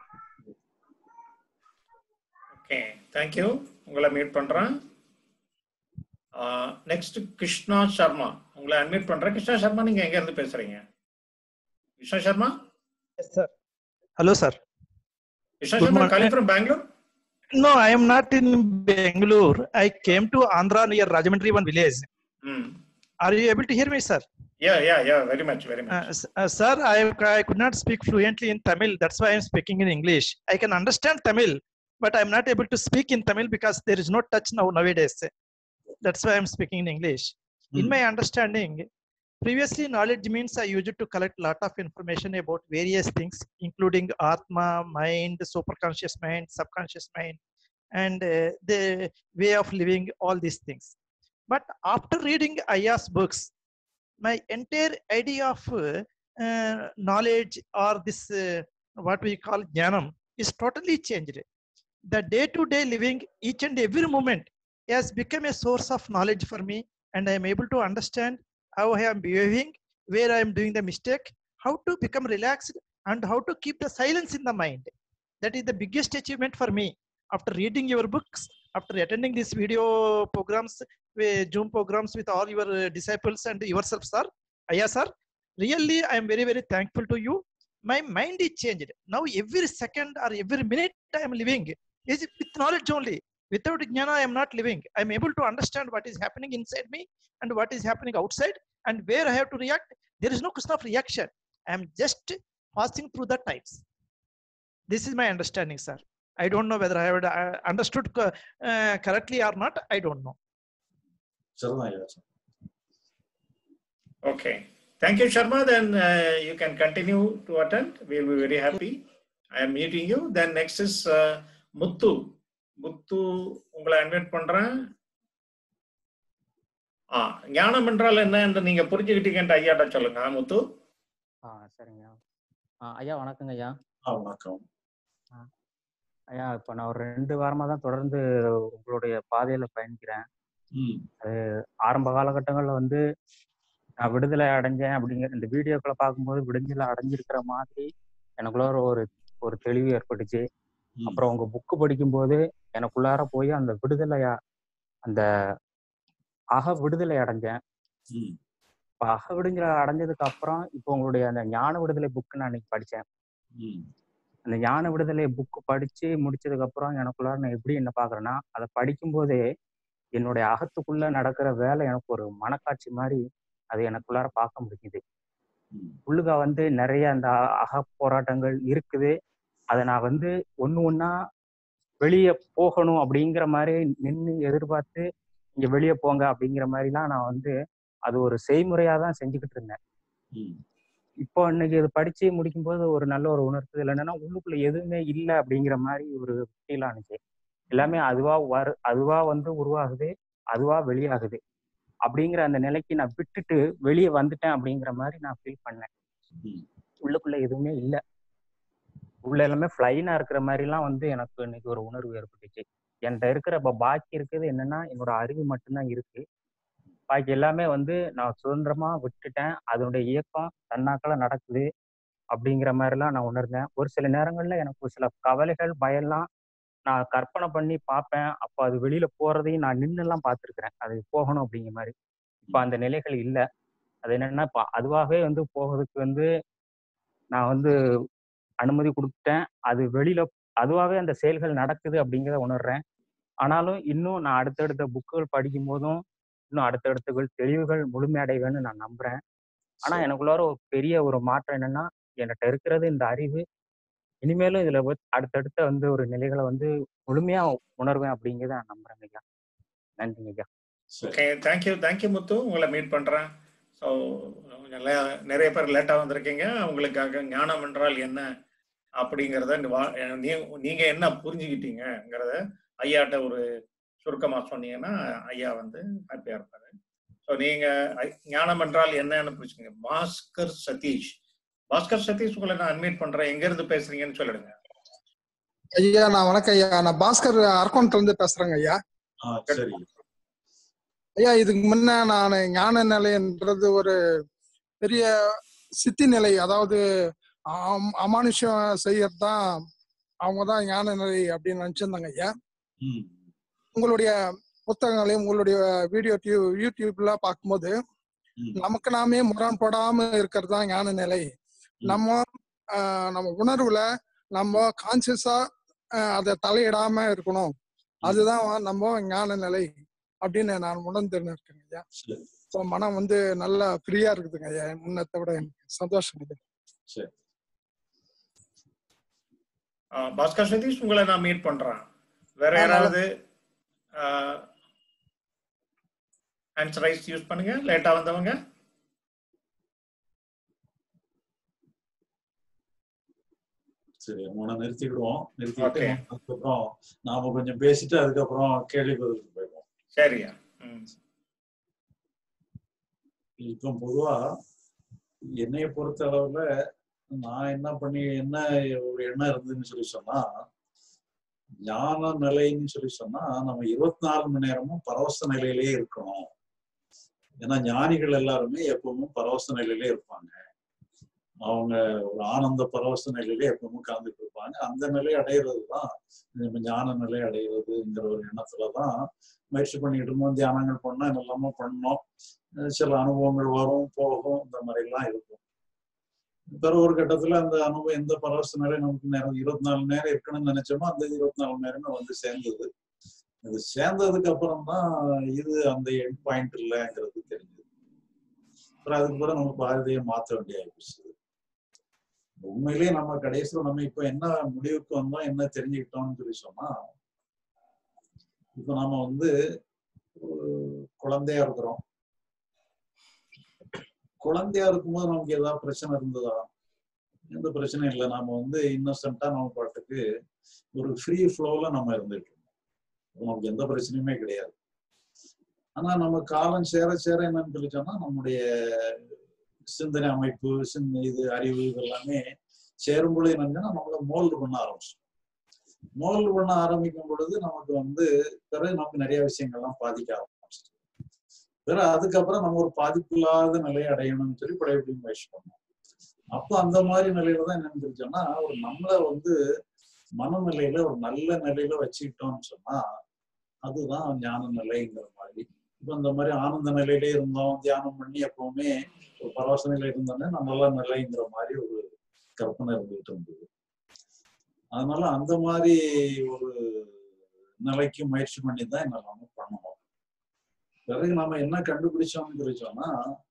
ஓகே தேங்க்யூ உங்களை மீட் பண்றேன் நெக்ஸ்ட் கிருஷ்ணா சர்மா உங்களை அட்மிட் பண்றேன் கிருஷ்ணா சர்மா நீங்க எங்க இருந்து பேசுறீங்க Krishna Sharma Yes, sir. Hello, sir. Krishna Good Sharma morning. Calling from Bangalore No, I am not in Bangalore. I came to Andhra near Rajahmundry, one village. ம் Are you able to hear me, sir? Yeah yeah yeah very much very Uh, much s- uh, sir, I, I could not speak fluently in Tamil. That's why I'm speaking in English. I can understand Tamil, but I'm not able to speak in Tamil because there is no touch now nowadays. That's why I'm speaking in English. In my understanding, previously knowledge means I used to collect lot of information about various things, including Atma, mind, superconscious mind, subconscious mind, and uh, the way of living, all these things. But after reading Aya's books, my entire idea of uh, uh, knowledge or this uh, what we call jnanam is totally changed the day to day living each and every moment has become a source of knowledge for me and i am able to understand how i am behaving where i am doing the mistake how to become relaxed and how to keep the silence in the mind that is the biggest achievement for me after reading your books after attending these video programs with zoom programs with all your uh, disciples and yourself sir aya sir really i am very very thankful to you my mind is changed now every second or every minute i am living is with knowledge only without jnana i am not living i am able to understand what is happening inside me and what is happening outside and where i have to react there is no question of reaction i am just passing through the times this is my understanding sir i don't know whether i have uh, understood co- uh, correctly or not i don't know சரிதான் ஐயா Okay. Thank you, Sharma. Then uh, you can continue to attend. We'll be very happy. I am meeting you. Then next is uh, Muthu. Muthu, உங்களை admit பண்றேன் ஆ ஞானம் என்றால் என்ன என்று நீங்க புரிஞ்சுக்கிட்டீங்கன்ற ஐயாட்ட சொல்லுங்க முத்து ஆ சரிங்க ஆ ஐயா வணக்கங்க ஐயா ஆ வணக்கம் ஐயா இப்போ நான் ஒரு ரெண்டு வாரமாக தான் தொடர்ந்து உங்களுடைய பாதையில் பயணிக்கிறேன் ம் அது ஆரம்ப காலகட்டங்களில் வந்து நான் விடுதலை அடைஞ்சேன் அப்படிங்கிற இந்த வீடியோக்களை பார்க்கும்போது விடுதலை அடைஞ்சிருக்கிற மாதிரி எனக்குள்ள ஒரு ஒரு ஒரு தெளிவு ஏற்பட்டுச்சு அப்புறம் உங்க புக்கு படிக்கும்போது எனக்குள்ளார போய் அந்த விடுதலையா அந்த அக விடுதலை அடைஞ்சேன் இப்போ அக விடுதலை அடைஞ்சதுக்கு அப்புறம் இப்போ உங்களுடைய அந்த ஞான விடுதலை புக்கு நான் இன்னைக்கு படித்தேன் அந்த ஞான விடுதலை புக்கு படிச்சு முடிச்சதுக்கு அப்புறம் எனக்குள்ளார நான் எப்படி என்ன பாக்குறேன்னா அதை படிக்கும்போதே என்னுடைய அகத்துக்குள்ள நடக்கிற வேலை எனக்கு ஒரு மனக்காட்சி மாதிரி அது எனக்குள்ளார பார்க்க முடியுது உள்ளுக வந்து நிறைய அந்த அ- அக போராட்டங்கள் இருக்குது அதை நான் வந்து ஒண்ணு ஒண்ணா வெளியே போகணும் அப்படிங்கிற மாதிரி நின்று எதிர்பார்த்து இங்க வெளியே போங்க அப்படிங்கிற மாதிரிலாம் நான் வந்து அது ஒரு செய்முறையா தான் செஞ்சுக்கிட்டு இருந்தேன் இப்போ இன்னைக்கு இது படிச்சு முடிக்கும்போது ஒரு நல்ல ஒரு உணர்த்துதல் என்னன்னா உள்ளுக்குள்ள எதுவுமே இல்லை அப்படிங்கிற மாதிரி ஒரு ஃபீல் ஆனிச்சு எல்லாமே அதுவா வரு அதுவா வந்து உருவாகுது அதுவா வெளியாகுது அப்படிங்கிற அந்த நிலைக்கு நான் விட்டுட்டு வெளியே வந்துட்டேன் அப்படிங்கிற மாதிரி நான் ஃபீல் பண்ணேன் உள்ளுக்குள்ள எதுவுமே இல்லை உள்ள எல்லாமே ஃப்ளைனா இருக்கிற மாதிரிலாம் வந்து எனக்கு இன்னைக்கு ஒரு உணர்வு ஏற்பட்டுச்சு என்கிட்ட இருக்கிற இப்போ பாக்கி இருக்கிறது என்னன்னா என்னோட அறிவு மட்டும்தான் இருக்கு பாக்கி எல்லாமே வந்து நான் சுதந்திரமா விட்டுட்டேன் அதனுடைய இயக்கம் தன்னாக்கல நடக்குது அப்படிங்கிற மாதிரிலாம் நான் உணர்ந்தேன் ஒரு சில நேரங்கள்ல எனக்கு ஒரு சில கவலைகள் பயம்லாம் நான் கற்பனை பண்ணி பார்ப்பேன் அப்போ அது வெளியில போறதையும் நான் நின்னுலாம் பார்த்துருக்கிறேன் அது போகணும் அப்படிங்கிற மாதிரி இப்போ அந்த நிலைகள் இல்லை அது என்னன்னா இப்போ அதுவாகவே வந்து போகிறதுக்கு வந்து நான் வந்து அனுமதி கொடுத்துட்டேன் அது வெளியில அதுவாகவே அந்த செயல்கள் நடக்குது அப்படிங்கிறத உணர்றேன் ஆனாலும் இன்னும் நான் அடுத்தடுத்த புக்குகள் படிக்கும் போதும் இன்னும் அடுத்தடுத்த தெளிவுகள் முழுமையடைவேன்னு நான் நம்புறேன் ஆனா எனக்குள்ளார ஒரு பெரிய ஒரு மாற்றம் என்னன்னா என்கிட்ட இருக்கிறது இந்த அறிவு இனிமேலும் இதுல வந்து அடுத்தடுத்த வந்து ஒரு நிலைகளை வந்து முழுமையா உணர்வேன் அப்படிங்கிறத நான் நம்புறேன் ஐயா நன்றிங்க ஐயா ஓகே தேங்க்யூ தேங்க்யூ முத்து உங்களை மீட் பண்றேன் ஸோ நிறைய பேர் லேட்டா வந்திருக்கீங்க உங்களுக்காக ஞானம் என்றால் என்ன அப்படிங்கிறத இந்த வா- நீ- நீங்க என்ன புரிஞ்சுக்கிட்டீங்கிறத ஐயாட்ட ஒரு சுருக்கமா சொன்னீங்கன்னா ஐயா வந்து ஹாப்பியா இருப்பாரு ஸோ நீங்க ஐ- ஞானம் என்றால் என்னன்னு புரிச்சுங்க பாஸ்கர் சதீஷ் பாஸ்கர் சதீஷ் உங்களை நான் அட்மிட் பண்றேன் எங்க இருந்து பேசுறீங்கன்னு சொல்லிடுங்க ஐயா நான் வணக்கம் ஐயா நான் பாஸ்கர் அரக்கோணத்துல இருந்து பேசுறேங்க ஐயா சரி ஐயா இதுக்கு முன்ன நான் ஞான நிலைன்றது ஒரு பெரிய சித்தி நிலை அதாவது அம்- அமானுஷம் செய்யறது தான் அவங்க தான் ஞான நிலை அப்படின்னு நினைச்சிருந்தாங்க ஐயா உங்களுடைய புத்தகங்களையும் உங்களுடைய வீடியோ டியூ யூடியூப்ல பார்க்கும்போது நமக்கு நாமே முரண்படாம இருக்கிறது தான் ஞான நிலை நம்ம ஆஹ், நம்ம உணர்வுல நம்ம கான்சியஸா அதை தலையிடாம இருக்கணும் அதுதான் நம்ம ஞான நிலை அப்படின்னு நான் உணர்ந்துன்னு இருக்கேங்க ஐயா இப்போ மனம் வந்து நல்லா ஃப்ரீயா இருக்குதுங்க ஐயா முன்னத்தை விட எனக்கு சந்தோஷம் ஐயா சரி ஆ, பாஸ்கர் சதீஷ் உங்களை நான் மீட் பண்றேன் வேற ஆ, நல்லா- யாராவது ஹேண்ட்ஸ் ரைஸ் யூஸ் பண்ணுங்க லேட்டா வந்தவங்க சரி உன நிறுத்திக்கிடுவோம் நிறுத்திக்கிட்டு Okay. அதுக்கப்புறம் நாம கொஞ்சம் பேசிட்டு அதுக்கப்புறம் கேள்வி பதிலுக்கு போயிடுவோம் சரியா ம் இப்போ பொதுவா என்னைய பொறுத்த அளவுல நான் என்ன பண்ணி என்ன ஒரு எண்ணம் இருந்ததுன்னு சொல்லி சொன்னா ஞான நிலைன்னு சொல்லி சொன்னா நம்ம இருபத்தி நாலு மணி நேரமும் பரவச நிலையிலேயே இருக்கணும் ஏன்னா ஞானிகள் எல்லாருமே எப்பவும் பரவச நிலையிலே இருப்பாங்க அவங்க ஒரு ஆனந்த பரவச நிலையிலே எப்பவும் கலந்துட்டு இருப்பாங்க அந்த நிலை அடையிறது தான் நம்ம ஞான நிலை அடைகிறதுங்கிற ஒரு எண்ணத்துல தான் முயற்சி பண்ணிட்டு இருந்தோம் தியானங்கள் பண்ணோம் என்னெல்லாமோ பண்ணோம் அஹ் சில அனுபவங்கள் வரும் போகும் இந்த மாதிரி எல்லாம் இருக்கும் பிற ஒரு கட்டத்துல அந்த அனுபவம் எந்த பரவச நிலை நமக்கு நேரம் இருபத்தி நாலு நேரம் இருக்கணும்னு நினைச்சோமோ அந்த இருபத்தி நாலு நேரமே வந்து சேர்ந்தது அது சேர்ந்ததுக்கு அப்புறம் தான் இது அந்த எண்ட் பாயிண்ட் இல்லைங்கிறது தெரிஞ்சது அப்புறம் அதுக்கு பிறகு நம்ம பாரதியை மாற்ற வேண்டிய ஆயிடுச்சு உண்மையிலேயே நம்ம கடைசியில் நம்ம இப்ப என்ன முடிவுக்கு வந்தோம் என்ன தெரிஞ்சுக்கிட்டோம்னு சொல்லி சொன்னா இப்ப நாம வந்து ஒரு குழந்தையா இருக்கிறோம் குழந்தையா இருக்கும்போது நமக்கு ஏதாவது பிரச்சனை இருந்ததா எந்த பிரச்சனையும் இல்லை நாம வந்து இன்னசென்ட்டா நம்ம பாட்டுக்கு ஒரு ஃப்ரீ ஃப்ளோல நம்ம இருந்துட்டு இருந்தோம் நமக்கு எந்த பிரச்சனையுமே கிடையாது ஆனா நம்ம காலம் சேர சேர என்னன்னு சொல்லி சொன்னா நம்முடைய சிந்தனை அமைப்பு சிந்த இது அறிவு இதெல்லாமே சேரும் பொழுது என்னன்னா நம்மள மோல்டு பண்ண ஆரம்பிச்சோம் மோல்டு பண்ண ஆரம்பிக்கும் பொழுது நமக்கு வந்து பிறகு நமக்கு நிறைய விஷயங்கள்லாம் பாதிக்க ஆரம்பிச்சிட்டு வேற அதுக்கப்புறம் நம்ம ஒரு பாதிப்பு இல்லாத நிலையை அடையணும்னு சொல்லி படையப்படி முயற்சி பண்ணோம் அப்போ அந்த மாதிரி நிலையில தான் என்ன தெரிஞ்சோம்னா ஒரு நம்மளை வந்து மனநிலையில ஒரு நல்ல நிலையில வச்சுக்கிட்டோம்னு சொன்னா அதுதான் ஞான நிலைங்கிற மாதிரி இப்போ இந்த மாதிரி ஆனந்த நிலையிலே இருந்தோம் தியானம் பண்ணி எப்பவுமே ஒரு பரவச நிலையில இருந்தோன்னே நம்ம நல்ல நிலைங்கிற மாதிரி ஒரு கற்பனை இருந்துகிட்டு இருந்தது அதனால அந்த மாதிரி ஒரு நிலைக்கு முயற்சி பண்ணி தான் என்ன நம்ம பண்ணணும் பிறகு நம்ம என்ன கண்டுபிடிச்சோம்னு தெரிச்சோம்னா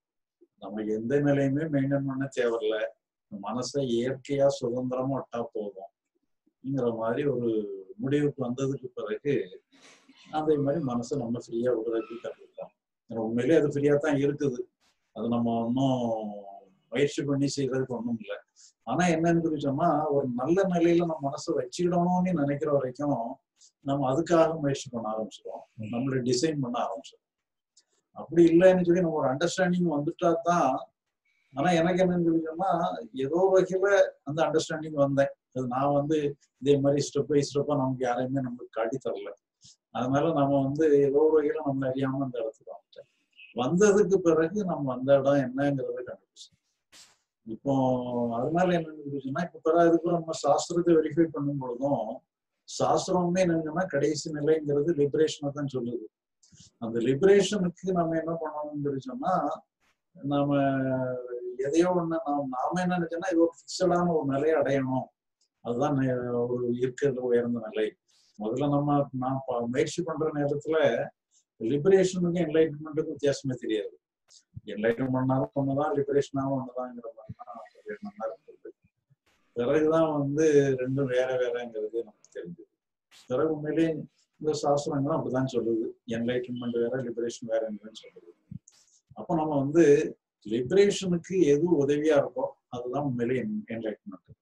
நம்ம எந்த நிலையுமே மெயின்டைன் பண்ண தேவையில்ல மனசை இயற்கையா சுதந்திரமா விட்டா போதும்ங்கிற மாதிரி ஒரு முடிவுக்கு வந்ததுக்கு பிறகு அதே மாதிரி மனசை நம்ம ஃப்ரீயா விடுறதுக்கு கற்றுக்கிட்டோம் ஏன்னா உண்மையிலேயே அது ஃப்ரீயா தான் இருக்குது அது நம்ம ஒன்றும் முயற்சி பண்ணி செய்யறதுக்கு ஒன்றும் இல்லை ஆனா என்னன்னு தெரிஞ்சோம்னா ஒரு நல்ல நிலையில நம்ம மனசை வச்சுக்கிடணும்னு நினைக்கிற வரைக்கும் நம்ம அதுக்காக முயற்சி பண்ண ஆரம்பிச்சிடும் நம்மளை டிசைன் பண்ண ஆரம்பிச்சிடும் அப்படி இல்லைன்னு சொல்லி நம்ம ஒரு அண்டர்ஸ்டாண்டிங் வந்துட்டா தான் ஆனா எனக்கு என்னன்னு தெரிஞ்சோம்னா ஏதோ வகையில அந்த அண்டர்ஸ்டாண்டிங் வந்தேன் அது நான் வந்து இதே மாதிரி ஸ்டெப் பை ஸ்டெப்பா நமக்கு யாரையுமே நமக்கு காட்டி தரல அதனால நம்ம வந்து ஏதோ ஒரு வகையில நம்ம அறியாம அந்த இடத்துக்கு வந்துட்டேன் வந்ததுக்கு பிறகு நம்ம அந்த இடம் என்னங்கிறத கண்டுபிடிச்சோம் இப்போ அதனால என்ன இருந்துச்சுன்னா இப்ப பிறகு அதுக்கு நம்ம சாஸ்திரத்தை வெரிஃபை பண்ணும் பொழுதும் சாஸ்திரமே என்னங்கன்னா கடைசி நிலைங்கிறது லிபரேஷனை தான் சொல்லுது அந்த லிபரேஷனுக்கு நம்ம என்ன பண்ணணும்னு சொன்னா நாம எதையோ ஒண்ணு நாம் நாம என்ன நினைச்சோம்னா இது ஒரு பிக்சடான ஒரு நிலையை அடையணும் அதுதான் நெ- ஒரு இருக்கிற உயர்ந்த நிலை முதல்ல நம்ம நான் ப- முயற்சி பண்ற நேரத்துல லிபரேஷனுக்கும் என்லைட்மெண்ட்டுக்கும் வித்தியாசமே தெரியாது என்லைட்மெண்ட்னாலும் ஒண்ணுதான் லிபரேஷனாலும் ஒண்ணுதாங்கிற மாதிரி தான் ஒரு எண்ணம் தான் இருந்தது பிறகுதான் வந்து ரெண்டும் வேற வேறங்கிறது நமக்கு தெரிஞ்சது பிறகு உண்மையிலே இந்த சாஸ்திரங்களும் அப்படிதான் சொல்லுது என்லைட்மெண்ட் வேற லிபரேஷன் வேறன்னு சொல்லுது அப்போ நம்ம வந்து லிபரேஷனுக்கு எது உதவியா இருக்கோ அதுதான் உண்மையிலே என்லைட்மெண்ட்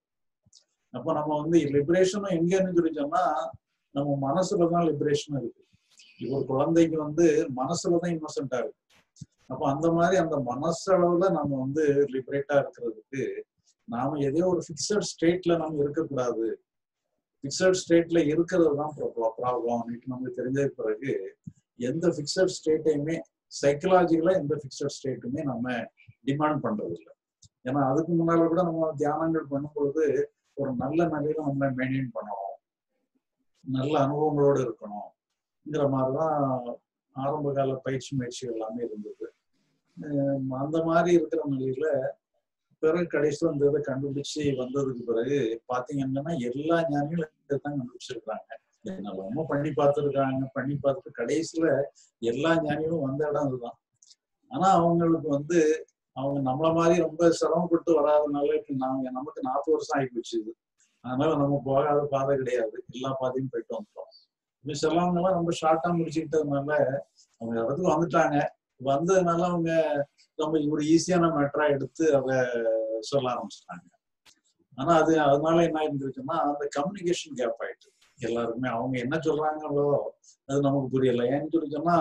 அப்போ நம்ம வந்து லிபரேஷனும் எங்கன்னு சொல்லி சொன்னா நம்ம மனசுல தான் லிபரேஷன் இருக்கு இப்போ ஒரு குழந்தைக்கு வந்து மனசுல தான் இன்னோசென்டா இருக்கு அப்போ அந்த மாதிரி அந்த மனசளவுல நம்ம வந்து லிபரேட்டா இருக்கிறதுக்கு நாம எதையோ ஒரு ஃபிக்ஸட் ஸ்டேட்ல நம்ம இருக்கக்கூடாது ஃபிக்ஸட் ஸ்டேட்ல இருக்கிறது தான் ப்ராப்ளம் நமக்கு தெரிஞ்சதுக்கு பிறகு எந்த ஃபிக்ஸட் ஸ்டேட்டையுமே சைக்கலாஜிக்கலா எந்த ஃபிக்ஸட் ஸ்டேட்டுமே நம்ம டிமாண்ட் பண்றது இல்லை ஏன்னா அதுக்கு முன்னால கூட நம்ம தியானங்கள் பண்ணும்பொழுது ஒரு நல்ல நிலையில நம்ம மெயின்டைன் பண்ணணும் நல்ல அனுபவங்களோடு இருக்கணும்ங்கிற மாதிரிதான் ஆரம்ப கால பயிற்சி முயற்சிகள் எல்லாமே இருந்தது அஹ் அந்த மாதிரி இருக்கிற நிலையில பிறகு கடைசியில் அந்த இதை கண்டுபிடிச்சு வந்ததுக்கு பிறகு பாத்தீங்கன்னா எல்லா ஞானிகளும் இதைத்தான் கண்டுபிடிச்சிருக்காங்க என்னெல்லாமோ பண்ணி பார்த்துருக்காங்க பண்ணி பார்த்துட்டு கடைசியில எல்லா ஞானிகளும் வந்த இடம் அதுதான் ஆனா அவங்களுக்கு வந்து அவங்க நம்மள மாதிரி ரொம்ப சிரமப்பட்டு வராதனால இப்ப நாங்க நமக்கு நாற்பது வருஷம் ஆகி போச்சு இது அதனால நம்ம போகாத பாதை கிடையாது எல்லா பாதையும் போயிட்டு வந்துட்டோம் இப்ப சிலவங்க எல்லாம் ரொம்ப ஷார்ட்டா முடிச்சுக்கிட்டதுனால அவங்க இடத்துக்கு வந்துட்டாங்க வந்ததுனால அவங்க நம்ம ஒரு ஈஸியான மேட்டரா எடுத்து அதை சொல்ல ஆரம்பிச்சிட்டாங்க ஆனா அது அதனால என்ன இருந்துச்சுன்னா அந்த கம்யூனிகேஷன் கேப் ஆயிட்டு எல்லாருமே அவங்க என்ன சொல்றாங்களோ அது நமக்கு புரியல ஏன்னு சொல்லி சொன்னா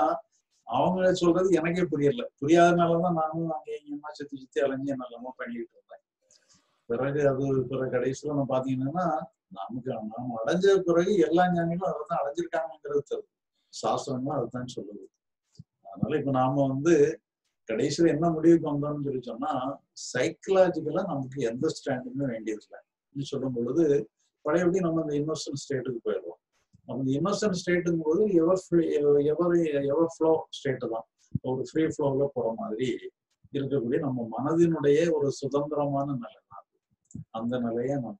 அவங்க சொல்றது எனக்கே புரியல புரியாதனாலதான் நானும் அங்கே இங்கேயுமா சுத்தி சுத்தி அலைஞ்சு என்னெல்லாமோ பண்ணிக்கிட்டு இருந்தேன் பிறகு அது பிறகு கடைசியில நம்ம பாத்தீங்கன்னா நமக்கு நாம அடைஞ்ச பிறகு எல்லா ஞானிகளும் அதை தான் அடைஞ்சிருக்காங்கிறது தெரியும் சாஸ்திரங்களும் அதுதான் சொல்லுது அதனால இப்ப நாம வந்து கடைசியில என்ன முடிவுக்கு வந்தோம்னு சொல்லி சொன்னா சைக்கலாஜிக்கலா நமக்கு எந்த ஸ்டாண்டுமே வேண்டியதில்லை சொல்லும் பொழுது பழையபடி நம்ம இந்த இன்னோசன்ட் ஸ்டேட்டுக்கு போயிடுவோம் அந்த இன்னோசன்ட் ஸ்டேட்டுங்கும் போது ever free ever ever flow state தான் ஒரு ஃப்ரீ ஃப்ளோல போற மாதிரி இருக்கக்கூடிய நம்ம மனதினுடைய ஒரு சுதந்திரமான நிலை தான் அது. அந்த நிலையை நம்ம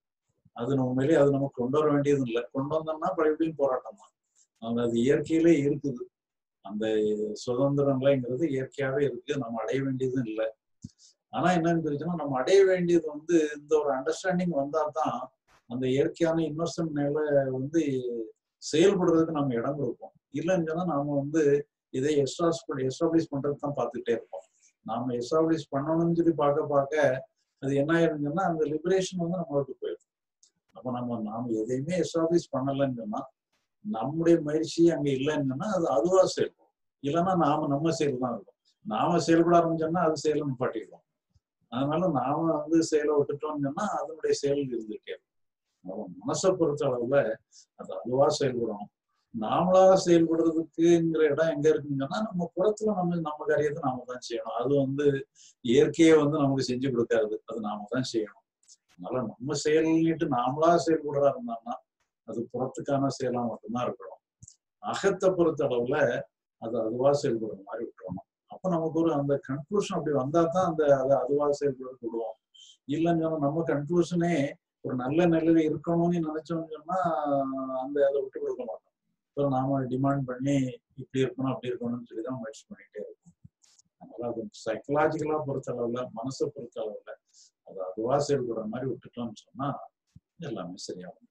அது நம்ம உண்மையிலேயே அது நம்ம கொண்டு வர வேண்டியது இல்லை கொண்டு வந்தோம்னா பழையபடியும் போராட்டம் தான் அது அது இயற்கையிலே இருக்குது அந்த சுதந்திர நிலைங்கிறது இயற்கையாவே இருக்கு நம்ம அடைய வேண்டியதும் இல்லை ஆனா என்னன்னு தெரிஞ்சுன்னா நம்ம அடைய வேண்டியது வந்து இந்த ஒரு அண்டர்ஸ்டாண்டிங் வந்தா தான் அந்த இயற்கையான இன்னோசன்ட் நிலை வந்து செயல்படுறதுக்கு நம்ம இடம் கொடுப்போம் இல்லைன்னு சொன்னா நாம வந்து இதை எஸ்டாஸ் எஸ்டாப்ளிஷ் பண்றதுக்கு தான் பார்த்துட்டே இருப்போம் நாம எஸ்டாப்ளிஷ் பண்ணணும்னு சொல்லி பார்க்க பார்க்க அது என்ன ஆயிருங்கன்னா அந்த லிபரேஷன் வந்து நம்ம விட்டு போயிடும் அப்ப நம்ம நாம எதையுமே எஸ்டாப்ளிஷ் பண்ணலைன்னு சொன்னா நம்முடைய முயற்சி அங்க இல்லைன்னு சொன்னா அது அதுவா செயல்படும் இல்லைன்னா நாம நம்ம செயல் தான் இருக்கும் நாம செயல்பட ஆரம்பிச்சோம்னா அது செயலை நிப்பாட்டிடுவோம் அதனால நாம வந்து செயலை விட்டுட்டோம்னு சொன்னா அதனுடைய செயல் இருந்துட்டே இருக்கும் நம்ம மனசை பொறுத்த அளவுல அது அதுவா செயல்படும் நாமளா செயல்படுறதுக்குங்கிற இடம் எங்க இருக்குங்கன்னா நம்ம புறத்துல நம்ம நம்ம காரியத்தை நாம தான் செய்யணும் அது வந்து இயற்கையை வந்து நமக்கு செஞ்சு கொடுக்காது அது நாம தான் செய்யணும் அதனால நம்ம செயல்னிட்டு நாமளா செயல்படுறதா இருந்தோம்னா அது புறத்துக்கான செயலா மட்டும்தான் இருக்கணும் அகத்தை பொறுத்த அளவுல அது அதுவா செயல்படுற மாதிரி விட்டுறணும் அப்ப நமக்கு ஒரு அந்த கன்க்ளூஷன் அப்படி வந்தா தான் அந்த அதை அதுவா செயல்பட விடுவோம் இல்லைன்னு சொன்னா நம்ம கன்க்ளூஷனே ஒரு நல்ல நிலையில இருக்கணும்னு நினைச்சோம்னு சொன்னா அந்த அதை விட்டு கொடுக்க மாட்டோம் இப்போ நாம டிமாண்ட் பண்ணி இப்படி இருக்கணும் அப்படி இருக்கணும்னு சொல்லி தான் முயற்சி பண்ணிட்டே இருக்கோம் அதனால அது சைக்கலாஜிக்கலா பொறுத்த அளவுல மனசை பொறுத்த அளவுல அது அதுவா செயல்படுற மாதிரி விட்டுட்டோம்னு சொன்னா எல்லாமே சரியாகும்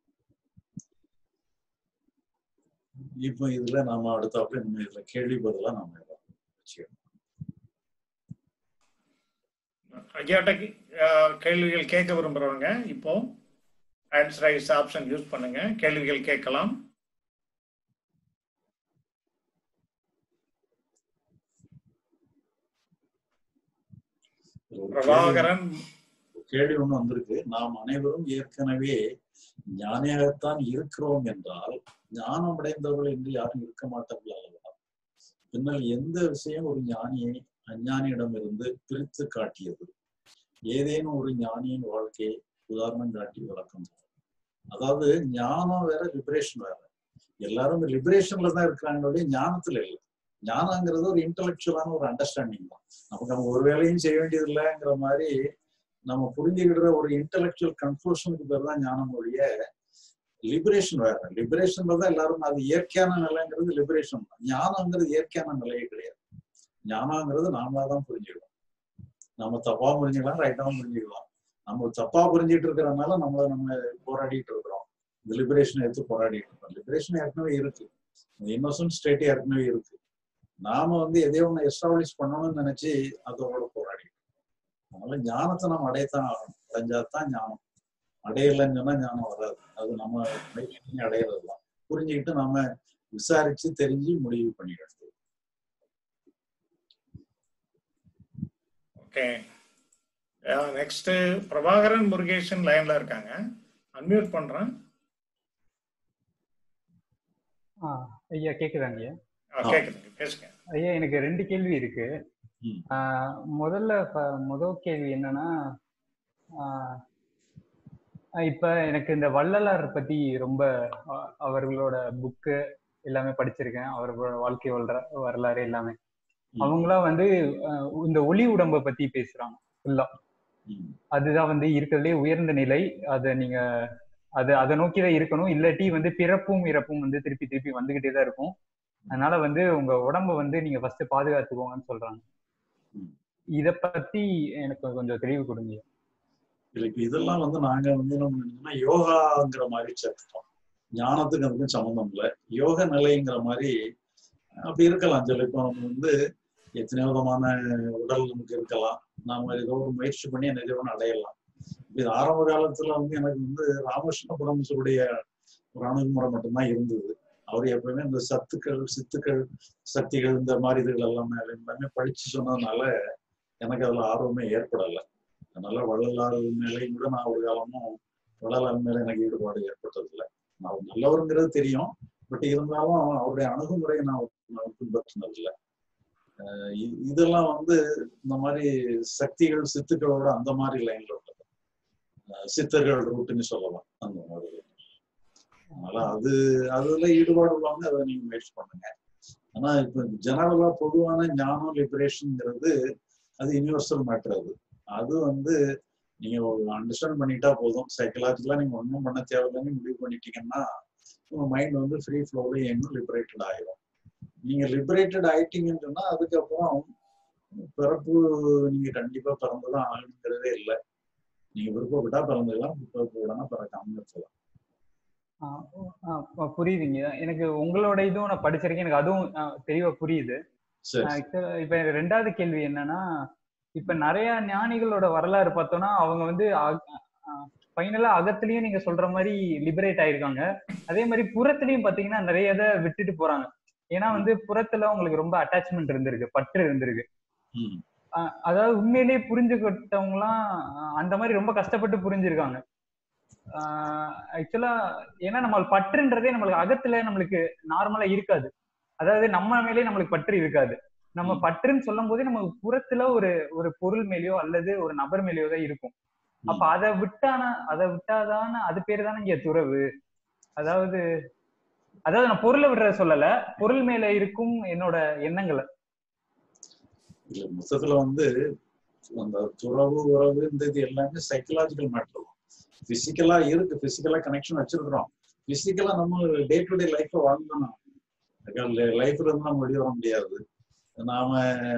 இப்போ இதுல நாம அடுத்தாப்புல நம்ம இதுல கேள்வி பதிலா நாம இதை வச்சுக்கணும் ஐயாட்ட அஹ், கேள்விகள் கேட்க விரும்புறவங்க இப்போ ஆன்சர் ரைஸ் ஆப்ஷன் யூஸ் பண்ணுங்க கேள்விகள் கேட்கலாம் ஒரு பிரபாகரன் கேள்வி- கேள்வி ஒண்ணு வந்திருக்கு நாம் அனைவரும் ஏற்கனவே ஞானியாகத்தான் இருக்கிறோம் என்றால் ஞானம் அடைந்தவர்கள் என்று யாரும் இருக்க மாட்டார்கள் அல்லவா பின்னால் எந்த விஷயம் ஒரு ஞானியை அஞ்ஞானியிடம் இருந்து பிரித்து காட்டியது ஏதேனும் ஒரு ஞானியின் வாழ்க்கையை உதாரணம் காட்டி விளக்கம் தரும். அதாவது ஞானம் வேற லிபரேஷன் வேற எல்லாரும் லிபரேஷன்ல தான் இருக்கிறாங்க ஞானத்துல இல்லை ஞானங்கிறது ஒரு இன்டலெக்சுவலான ஒரு அண்டர்ஸ்டாண்டிங் தான் நமக்கு நம்ம ஒரு வேலையும் செய்ய வேண்டியது இல்லைங்கிற மாதிரி நம்ம புரிஞ்சுக்கிற ஒரு இன்டலெக்சுவல் கன்க்ளூஷனுக்கு பேர் தான் ஞானம் ஒழிய லிபரேஷன் வேற லிபரேஷன்ல தான் எல்லாரும் அது இயற்கையான நிலைங்கிறது லிபரேஷன் தான் ஞானங்கிறது இயற்கையான நிலையே கிடையாது ஞானங்கிறது நாமளா தான் புரிஞ்சுக்கணும் நம்ம தப்பா புரிஞ்சுக்கலாம் ரைட்டாவும் புரிஞ்சுக்கலாம் நம்ம தப்பா புரிஞ்சுட்டு இருக்கிறதுனால நம்மள நம்ம போராடிட்டு இருக்கிறோம் இந்த லிபரேஷன் எடுத்து போராடிட்டு இருக்கோம் லிபரேஷன் ஏற்கனவே இருக்கு இன்னோசன்ட் ஸ்டேட் ஏற்கனவே இருக்கு நாம வந்து எதையோ ஒண்ணு எஸ்டாப்ளிஷ் பண்ணணும்னு நினைச்சு அதோட போராடி அதனால ஞானத்தை நம்ம அடையத்தான் ஆகணும் அடைஞ்சாதான் ஞானம் அடையலைன்னு சொன்னா ஞானம் வராது அது நம்ம முயற்சி பண்ணி அடையிறது தான் புரிஞ்சுக்கிட்டு நாம விசாரிச்சு தெரிஞ்சு முடிவு பண்ணிடுறது ஓகே நெக்ஸ்ட் பிரபாகரன் முருகேசன் லைன்ல இருக்காங்க அன்மியூட் பண்றேன் ஆ, ஐயா கேக்குதாங்க ஐயா ஆ, கேக்குதுங்க பேசுங்க ஐயா எனக்கு ரெண்டு கேள்வி இருக்கு ம். ஆ, முதல்ல ஃப- முதல் கேள்வி என்னன்னா ஆ, இப்ப எனக்கு இந்த வள்ளலார் பத்தி ரொம்ப அ- அவர்களோட புக்கு எல்லாமே படிச்சிருக்கேன் அவர்களோட வாழ்க்கை வரலாறு வரலாறு எல்லாமே அவங்களாம் வந்து அஹ், இந்த ஒளி உடம்ப பத்தி பேசுறாங்க ஃபுல்லா அதுதான் வந்து இருக்கிறதுலே உயர்ந்த நிலை அதை நீங்க அது அதை நோக்கி தான் இருக்கணும் இல்லாட்டி வந்து பிறப்பும் இறப்பும் வந்து திருப்பி திருப்பி வந்துகிட்டே தான் இருக்கும் அதனால வந்து உங்க உடம்ப வந்து நீங்க ஃபர்ஸ்ட் பாதுகாத்துக்கோங்கன்னு சொல்றாங்க இத பத்தி எனக்கு கொஞ்சம் தெளிவு கொடுங்க இல்ல இப்ப இதெல்லாம் வந்து நாங்க வந்து நம்ம என்னன்னா யோகாங்கிற மாதிரி சேர்த்துட்டோம் ஞானத்துக்கு அதுக்கும் சம்மந்தம் இல்லை யோக நிலைங்கிற மாதிரி அப்படி இருக்கலாம் சில இப்போ நம்ம வந்து எத்தனை விதமான உடல் நமக்கு இருக்கலாம் நாம ஏதோ ஒரு முயற்சி பண்ணி நிறைய ஒன்று அடையலாம் இது ஆரம்ப காலத்துல வந்து எனக்கு வந்து ராமகிருஷ்ண பரமசருடைய ஒரு அணுகுமுறை மட்டும்தான் இருந்தது அவர் எப்பவுமே இந்த சத்துக்கள் சித்துக்கள் சக்திகள் இந்த மாதிரி இதுகள் எல்லாமே எல்லாமே படிச்சு சொன்னதுனால எனக்கு அதுல ஆர்வமே ஏற்படலை அதனால வள்ளலார் மேலேயும் கூட நான் ஒரு காலமும் வள்ளலார் மேல எனக்கு ஈடுபாடு ஏற்பட்டதில்லை நான் அவர் நல்லவருங்கிறது தெரியும் பட் இருந்தாலும் அவருடைய அணுகுமுறையை நான் நான் பின்பற்றினதில்லை அஹ் இ- இதெல்லாம் வந்து இந்த மாதிரி சக்திகள் சித்துக்களோட அந்த மாதிரி லைன்ல உள்ளது அஹ் சித்தர்கள் ரூட்டுன்னு சொல்லலாம் அந்த மாதிரி அதனால அது அதுல ஈடுபாடு உள்ளவங்க அதை நீங்க முயற்சி பண்ணுங்க ஆனா இப்ப ஜெனரலா பொதுவான ஞானம் லிபரேஷன்ங்கிறது அது யூனிவர்சல் மேட்டர் அது அது வந்து நீங்க அண்டர்ஸ்டாண்ட் பண்ணிட்டா போதும் சைக்கலாஜிக்கலா நீங்க ஒன்றும் பண்ண தேவையில்லைன்னு முடிவு பண்ணிட்டீங்கன்னா உங்க மைண்ட் வந்து ஃப்ரீ ஃப்ளோல எங்கும் லிபரேட்டட் ஆயிரும் நீங்க லிபரேட்டட் ஆயிட்டீங்கன்னு சொன்னா அதுக்கப்புறம் பிறப்பு நீங்க கண்டிப்பா பிறந்துதான் ஆகணுங்கிறதே இல்லை நீங்க விருப்பப்பட்டா பிறந்துக்கலாம் விருப்பப்படனா பிறக்காம இருக்கலாம் ஆஹ் ஆஹ் பு- புரியுதுங்க எனக்கு உங்களோட இதுவும் நான் படிச்சிருக்கேன் எனக்கு அதுவும் ஆஹ் தெளிவா புரியுது சரி ஆஹ் இப்ப இப்ப ரெண்டாவது கேள்வி என்னன்னா இப்ப நிறைய ஞானிகளோட வரலாறு பார்த்தோம்னா அவங்க வந்து ஃபைனலா அகத்திலயும் நீங்க சொல்ற மாதிரி லிபரேட் ஆயிருக்காங்க அதே மாதிரி புறத்துலயும் பாத்தீங்கன்னா நிறைய இதை விட்டுட்டு போறாங்க ஏன்னா வந்து புறத்துல உங்களுக்கு ரொம்ப அட்டாச்மெண்ட் இருந்திருக்கு பற்று இருந்திருக்கு ம் ஆஹ் அதாவது உண்மையிலேயே புரிஞ்சுக்கிட்டவங்கலாம் ஆஹ் அந்த மாதிரி ரொம்ப கஷ்டப்பட்டு புரிஞ்சிருக்காங்க ஆக்சுவலா ஏன்னா நம்ம பற்றுன்றதே நம்மளுக்கு அகத்துல நம்மளுக்கு நார்மலா இருக்காது அதாவது நம்ம மேலே நம்மளுக்கு பற்று இருக்காது நம்ம பற்றுன்னு சொல்லும் போதே நமக்கு புறத்துல ஒரு ஒரு பொருள் மேலேயோ அல்லது ஒரு நபர் மேலேயோ தான் இருக்கும் அப்ப அதை விட்டான அதை விட்டாதான அது பேரு தானே இங்க துறவு அதாவது அதாவது நான் பொருளை விடுறத சொல்லல பொருள் மேல இருக்கும் என்னோட எண்ணங்களை இல்ல மொத்தத்துல வந்து அந்த துறவு உறவு இந்த இது எல்லாமே சைக்கலாஜிக்கல் மேட்டர் தான் பிசிக்கலா இருக்கு பிசிக்கலா கனெக்ஷன் வச்சிருக்கிறோம் பிசிக்கலா நம்ம டே டு டே லைஃப வாழ்ந்தோம் லைஃப்ல இருந்து நம்ம வெளியே வர முடியாது நாம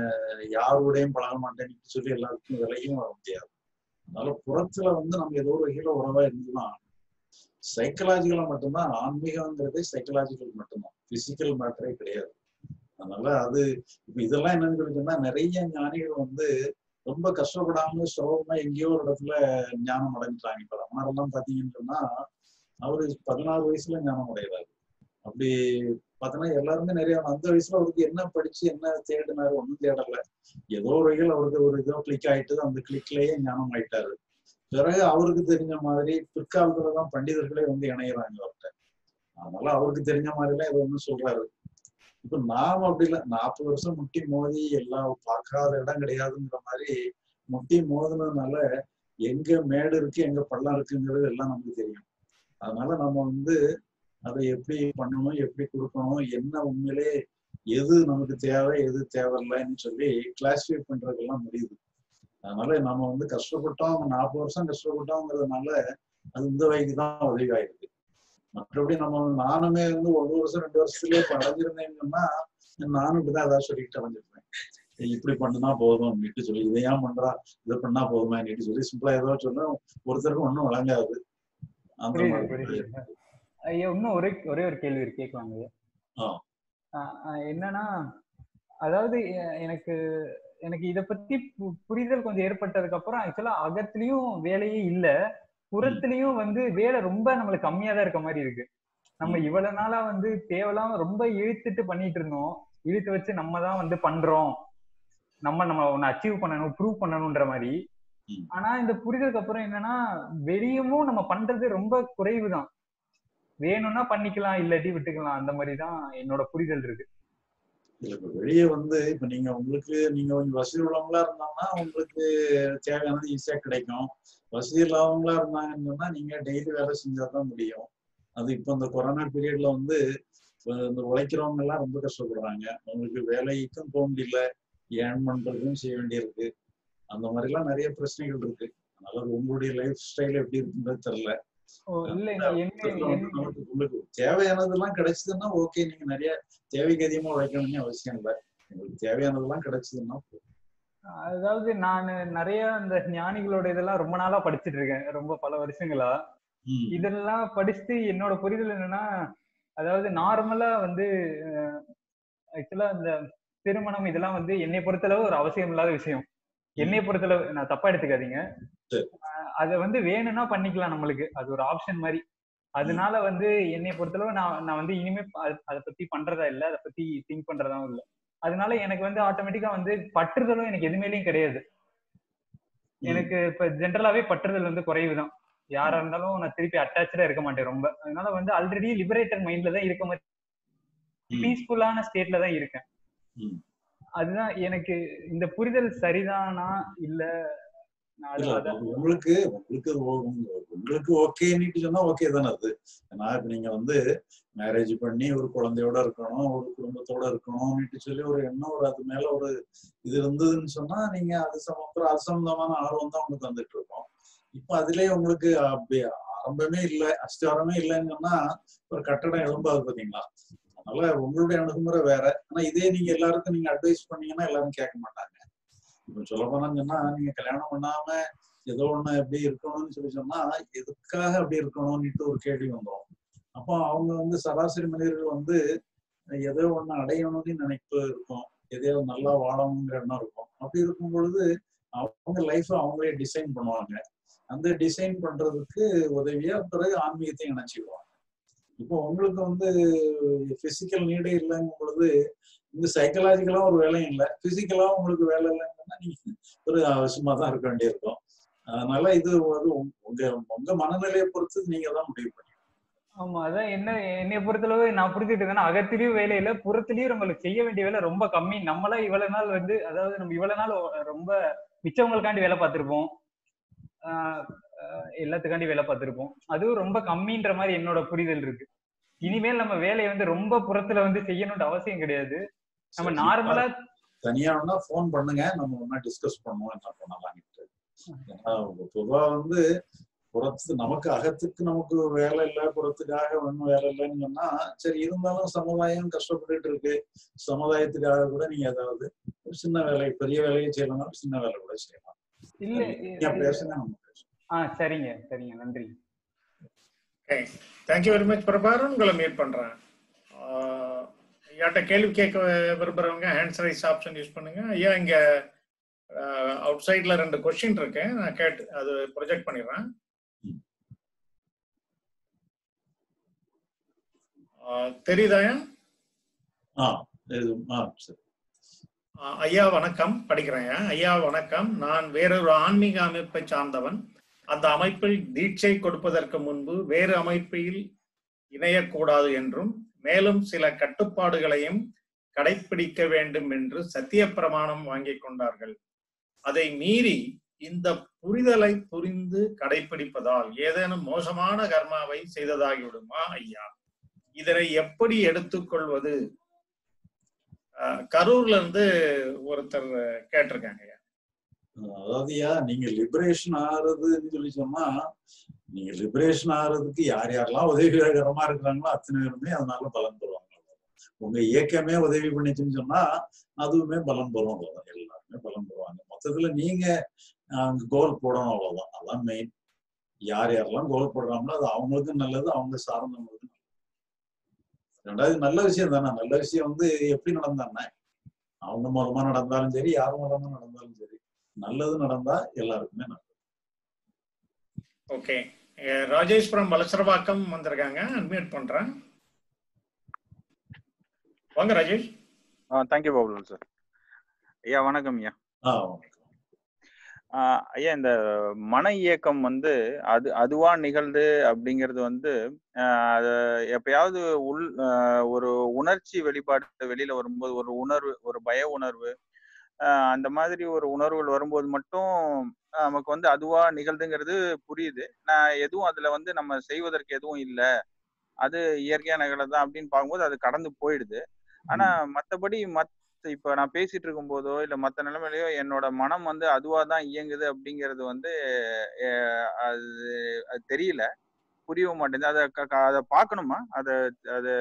யாரோடையும் பழக மாட்டேன்னு சொல்லி எல்லாருக்கும் விலையும் வர முடியாது அதனால புறத்துல வந்து நம்ம ஏதோ ஒரு வகையில உறவா இருந்துதான் சைக்கலாஜிக்கலா மட்டும்தான் ஆன்மீகங்கிறதே சைக்கலாஜிக்கல் மட்டும்தான் பிசிக்கல் மேட்டரே கிடையாது அதனால அது இப்ப இதெல்லாம் என்னன்னு சொல்லி சொன்னா நிறைய ஞானிகள் வந்து ரொம்ப கஷ்டப்படாம சுலபமா எங்கேயோ ஒரு இடத்துல ஞானம் அடைஞ்சிட்டாங்க இப்ப ரமணர் எல்லாம் பாத்தீங்கன்னு சொன்னா அவரு பதினாறு வயசுல ஞானம் அடைகிறாரு அப்படி பார்த்தோன்னா எல்லாருமே நிறைய அந்த வயசுல அவருக்கு என்ன படிச்சு என்ன தேடினாரு ஒண்ணும் தேடல ஏதோ ஒரு வகையில் அவருக்கு ஒரு இதோ கிளிக் ஆயிட்டு அந்த கிளிக்லயே ஞானம் ஆயிட்டாரு பிறகு அவருக்கு தெரிஞ்ச மாதிரி பிற்காலத்துலதான் பண்டிதர்களே வந்து இணையறாங்க அவர்கிட்ட அதனால அவருக்கு தெரிஞ்ச மாதிரி எல்லாம் இதை ஒண்ணு சொல்றாரு இப்ப நாம அப்படி இல்லை நாற்பது வருஷம் முட்டி மோதி எல்லாம் பார்க்காத இடம் கிடையாதுங்கிற மாதிரி முட்டி மோதினதுனால எங்க மேடு இருக்கு எங்க பள்ளம் இருக்குங்கிறது எல்லாம் நமக்கு தெரியும் அதனால நம்ம வந்து அதை எப்படி பண்ணணும் எப்படி கொடுக்கணும் என்ன உண்மையிலே எது நமக்கு தேவை எது தேவையில்லைன்னு சொல்லி கிளாஸிஃபை பண்றதுக்கெல்லாம் முடியுது அதனால நம்ம வந்து கஷ்டப்பட்டோம் நாற்பது வருஷம் கஷ்டப்பட்டோங்கிறதுனால அது இந்த வகைக்கு தான் உதவி ஆயிருக்கு மற்றபடி நம்ம நானுமே வந்து ஒரு வருஷம் ரெண்டு வருஷத்துலயே இப்ப அடைஞ்சிருந்தேங்கன்னா நானும் இப்படிதான் ஏதாவது சொல்லிக்கிட்டு அடைஞ்சிருப்பேன் இப்படி பண்ணுனா போதும் அப்படின்ட்டு சொல்லி இதை ஏன் பண்றா இதை பண்ணா போதுமா அப்படின்ட்டு சொல்லி சிம்பிளா ஏதோ சொன்னா ஒருத்தருக்கும் ஒன்றும் வழங்காது அந்த புரியுது மாதிரி புரியுது ஐயா இன்னும் ஒரே ஒரே ஒரு கேள்வி இருக்கு கேட்கலாங்க ஐயா ஆ ஆஹ் ஆஹ் என்னன்னா அதாவது எ- எனக்கு எனக்கு இத பத்தி பு- புரிதல் கொஞ்சம் ஏற்பட்டதுக்கு அப்புறம் ஆக்சுவலா அகத்துலயும் வேலையே இல்ல புறத்துலயும் வந்து வேலை ரொம்ப நம்மளுக்கு கம்மியா தான் இருக்க மாதிரி இருக்கு நம்ம இவ்வளவு நாளா வந்து தேவையில்லாம ரொம்ப இழுத்துட்டு பண்ணிட்டு இருந்தோம் இழுத்து வச்சு நம்ம தான் வந்து பண்றோம் நம்ம நம்ம ஒன்னு அச்சீவ் பண்ணணும் ப்ரூவ் பண்ணணும்ன்ற மாதிரி ஆனா இந்த புரிதலுக்கு அப்புறம் என்னன்னா வெளியவும் நம்ம பண்றது ரொம்ப குறைவு தான் வேணும்னா பண்ணிக்கலாம் இல்லாட்டி விட்டுக்கலாம் அந்த மாதிரி தான் என்னோட புரிதல் இருக்கு இல்ல இப்ப வெளியே வந்து இப்ப நீங்க உங்களுக்கு நீங்க கொஞ்சம் வசதி உள்ளவங்களா இருந்தாங்கன்னா உங்களுக்கு தேவையானது ஈஸியா கிடைக்கும் வசதி இல்லாதவங்களா இருந்தாங்கன்னு சொன்னா நீங்க டெய்லி வேலை செஞ்சா தான் முடியும் அது இப்ப இந்த கொரோனா பீரியட்ல வந்து இப்ப இந்த உழைக்கிறவங்க எல்லாம் ரொம்ப கஷ்டப்படுறாங்க அவங்களுக்கு வேலைக்கும் போக முடியல ஏர்ன் பண்றதுக்கும் செய்ய வேண்டியிருக்கு அந்த மாதிரி எல்லாம் நிறைய பிரச்சனைகள் இருக்கு அதனால உங்களுடைய லைஃப் ஸ்டைல் எப்படி இருக்குன்றது தெரியல ஓ இல்லைங்க என்ன அதுல வந்து நமக்கு உங்களுக்கு தேவையானதெல்லாம் கிடைச்சதுன்னா ஓகே நீங்க நிறைய தேவைக்கு அதிகமா உழைக்கணும்னு அவசியம் இல்லை உங்களுக்கு தேவையானதெல்லாம் கிடைச்சதுன்னா போதும். அதாவது நான் நிறைய அந்த ஞானிகளோட இதெல்லாம் ரொம்ப நாளா படிச்சிட்டு இருக்கேன் ரொம்ப பல வருஷங்களா இதெல்லாம் படிச்சுட்டு என்னோட புரிதல் என்னன்னா அதாவது நார்மலா வந்து ஆக்சுவலா இந்த திருமணம் இதெல்லாம் வந்து என்னை பொறுத்தளவு ஒரு அவசியம் இல்லாத விஷயம் என்னை பொறுத்தளவு நான் தப்பா எடுத்துக்காதீங்க அஹ் அதை வந்து வேணும்னா பண்ணிக்கலாம் நம்மளுக்கு அது ஒரு ஆப்ஷன் மாதிரி அதனால வந்து என்னை பொறுத்தளவு நான் நான் வந்து இனிமே அத- அதை பத்தி பண்றதா இல்ல அதை பத்தி திங்க் பண்றதாவும் இல்ல அதனால எனக்கு வந்து ஆட்டோமேட்டிக்கா வந்து பற்றுதலும் எனக்கு எதுமேலயும் கிடையாது எனக்கு இப்ப ஜென்ரலாவே பற்றுதல் வந்து குறைவுதான் யாரா இருந்தாலும் நான் திருப்பி அட்டாச்சா இருக்க மாட்டேன் ரொம்ப அதனால வந்து ஆல்ரெடி லிபரேட்டட் மைண்ட்ல தான் இருக்க மாதிரி பீஸ்ஃபுல்லான ஸ்டேட்ல தான் இருக்கேன் அதுதான் எனக்கு இந்த புரிதல் சரிதானா இல்ல நான் அது இல்ல அத- அது உங்களுக்கு உங்களுக்கு ஓ- உங்க- உங்களுக்கு ஓகேன்னு சொன்னா ஓகே தானே அது ஏன்னா இப்ப நீங்க வந்து மேரேஜ் பண்ணி ஒரு குழந்தையோட இருக்கணும் ஒரு குடும்பத்தோட இருக்கணும்னு சொல்லி ஒரு எண்ணம் ஒரு அது மேல ஒரு இது இருந்ததுன்னு சொன்னா நீங்க அது சம்பந்தம் அது சம்பந்தமான ஆர்வம் தான் உங்களுக்கு வந்துட்டு இருக்கும் இப்ப அதுலயே உங்களுக்கு அப்படி ஆரம்பமே இல்லை அஸ்திவாரமே இல்லைன்னு சொன்னா ஒரு கட்டடம் எழும்பாது பாத்தீங்களா அதனால உங்களுடைய அணுகுமுறை வேற ஆனா இதே நீங்க எல்லாருக்கும் நீங்க அட்வைஸ் பண்ணீங்கன்னா எல்லாரும் கேட்க மாட்டாங்க இப்ப சொல்ல போனான்னு சொன்னா நீங்க கல்யாணம் பண்ணாம ஏதோ ஒண்ணு எப்படி இருக்கணும்னு சொல்லி சொன்னா எதுக்காக அப்படி இருக்கணும்னுட்டு ஒரு கேள்வி வந்துடும் அப்போ அவங்க வந்து சராசரி மனிதர்கள் வந்து ஏதோ ஒண்ணு அடையணும்னு நினைப்பு இருக்கும் எதையோ நல்லா வாழணுங்கிற எண்ணம் இருக்கும் அப்படி இருக்கும் பொழுது அவங்க லைஃப் அவங்களே டிசைன் பண்ணுவாங்க அந்த டிசைன் பண்றதுக்கு உதவியா பிறகு ஆன்மீகத்தை இணைச்சிடுவாங்க இப்போ உங்களுக்கு வந்து பிசிக்கல் நீடே இல்லைங்கும் பொழுது இந்த சைக்கலாஜிக்கலா ஒரு வேலையும் இல்லை பிசிக்கலா உங்களுக்கு வேலை இல்லைன்னா நீங்க ஒரு சும்மா தான் இருக்க வேண்டியிருக்கும் அதனால இது ஒரு உங்க- உங்க உங்க மனநிலையை பொறுத்து நீங்க தான் முடிவு பண்ணி ஆமா அதான் என்ன என்னைய பொறுத்தளவு நான் புரிஞ்சுட்டு இருக்கேன்னா அகத்திலயும் வேலை இல்ல புறத்திலயும் நம்மளுக்கு செய்ய வேண்டிய வேலை ரொம்ப கம்மி நம்மளா இவ்வளவு நாள் வந்து அதாவது நம்ம இவ்வளவு நாள் ரொம்ப மிச்சவங்களுக்காண்டி வேலை பார்த்திருப்போம் ஆஹ் ஆஹ் எல்லாத்துக்காண்டி வேலை பார்த்திருப்போம் அதுவும் ரொம்ப கம்மின்ற மாதிரி என்னோட புரிதல் இருக்கு இனிமேல் நம்ம வேலையை வந்து ரொம்ப புறத்துல வந்து செய்யணும்ன்ற அவசியம் கிடையாது நம்ம சரி, நார்மலா தனியா வேணா ஃபோன் பண்ணுங்க நம்ம ஒன்னா டிஸ்கஸ் பண்ணுவோம் என்ன பண்ணலாம்னு ஏன்னா பொதுவா வந்து புறத்து நமக்கு அகத்துக்கு நமக்கு வேலை இல்லை புறத்துக்காக ஒன்றும் வேலை இல்லைன்னு சொன்னா சரி இருந்தாலும் சமுதாயம் கஷ்டப்பட்டுட்டு இருக்கு சமுதாயத்துக்காக கூட நீங்க ஏதாவது ஒரு சின்ன வேலை பெரிய வேலையை செய்யலாம் சின்ன வேலை கூட செய்யலாம் இல்ல நீங்க பேசுங்க நம்ம ஆ சரிங்க சரிங்க நன்றி okay thank you very much Prabhakaran உங்களை மீட் பண்றேன் ஆஹ் ஐயாட்ட கேள்வி கேட்க விரும்புறவங்க ஹேண்ட்ஸ் ரைஸ் ஆப்ஷன் யூஸ் பண்ணுங்க ஐயா இங்க அவுட் சைட்ல ரெண்டு கொஸ்டின் இருக்கு நான் கேட்டு அது ப்ரொஜெக்ட் பண்ணிடுறேன் ஆஹ் தெரியுதாயா ஆ இது ஆ சரி ஆஹ் ஐயா வணக்கம் படிக்கிறேன் ஐயா. ஐயா வணக்கம் நான் வேறொரு ஆன்மீக அமைப்பை சார்ந்தவன் அந்த அமைப்பில் தீட்சை கொடுப்பதற்கு முன்பு வேறு அமைப்பில் இணையக்கூடாது என்றும் மேலும் சில கட்டுப்பாடுகளையும் கடைப்பிடிக்க வேண்டும் என்று சத்திய பிரமாணம் வாங்கிக் கொண்டார்கள் அதை மீறி இந்த புரிதலை புரிந்து கடைப்பிடிப்பதால் ஏதேனும் மோசமான கர்மாவை செய்ததாகிவிடுமா ஐயா இதனை எப்படி எடுத்துக்கொள்வது அஹ் கரூர்ல இருந்து ஒருத்தர் கேட்டிருக்காங்க ஐயா அதாவதுயா நீங்க லிபரேஷன் ஆகுறதுன்னு சொல்லி சொன்னா நீங்க லிபரேஷன் ஆகுறதுக்கு யார் யாரெல்லாம் உதவிகரமா இருக்கிறாங்களோ அத்தனை பேருமே அதனால பலன் பெறுவாங்க உங்க இயக்கமே உதவி பண்ணிச்சுன்னு சொன்னா அதுவுமே பலன் பெறும் அவ்வளவுதான் எல்லாருமே பலன் பெறுவாங்க மொத்தத்துல நீங்க அங்க கோல் போடணும் அவ்வளவுதான் அதான் மெயின் யார் யாரெல்லாம் கோல் போடுறாங்களோ அது அவங்களுக்கும் நல்லது அவங்க சார்ந்தவங்களுக்கும் நல்லது ரெண்டாவது நல்ல விஷயம் தானே நல்ல விஷயம் வந்து எப்படி நடந்தானே அவங்க மூலமா நடந்தாலும் சரி யார் மூலமா நடந்தாலும் சரி நல்லது நடந்தா எல்லாருக்குமே நல்லது ஓகே ராஜேஸ்வரம் வலசரவாக்கம் வந்திருக்காங்க அன்மியூட் பண்றேன் வாங்க ராஜேஷ் ஆ தேங்க்யூ பாபுலால் சார் ஐயா வணக்கம் ஐயா ஆ ஆ, ஐயா இந்த மன இயக்கம் வந்து அது அதுவா நிகழ்து அப்படிங்கிறது வந்து ஆஹ் அது எப்பயாவது உள் ஆஹ் ஒரு உணர்ச்சி வெளிப்பாடு வெளியில வரும்போது ஒரு உணர்வு ஒரு பய உணர்வு ஆஹ் அந்த மாதிரி ஒரு உணர்வுகள் வரும்போது மட்டும் நமக்கு வந்து அதுவா நிகழ்துங்கிறது புரியுது நான் எதுவும் அதுல வந்து நம்ம செய்வதற்கு எதுவும் இல்லை அது இயற்கையா நிகழதான் அப்படின்னு பார்க்கும்போது அது கடந்து போயிடுது ஆனா மத்தபடி மத் இப்ப நான் பேசிட்டு இருக்கும் போதோ இல்ல மத்த நிலைமையிலயோ என்னோட மனம் வந்து அதுவா தான் இயங்குது அப்படிங்கிறது வந்து அஹ் அது அது தெரியல புரியவும் மாட்டேங்குது அதை க- க- அதை பார்க்கணுமா அதை அது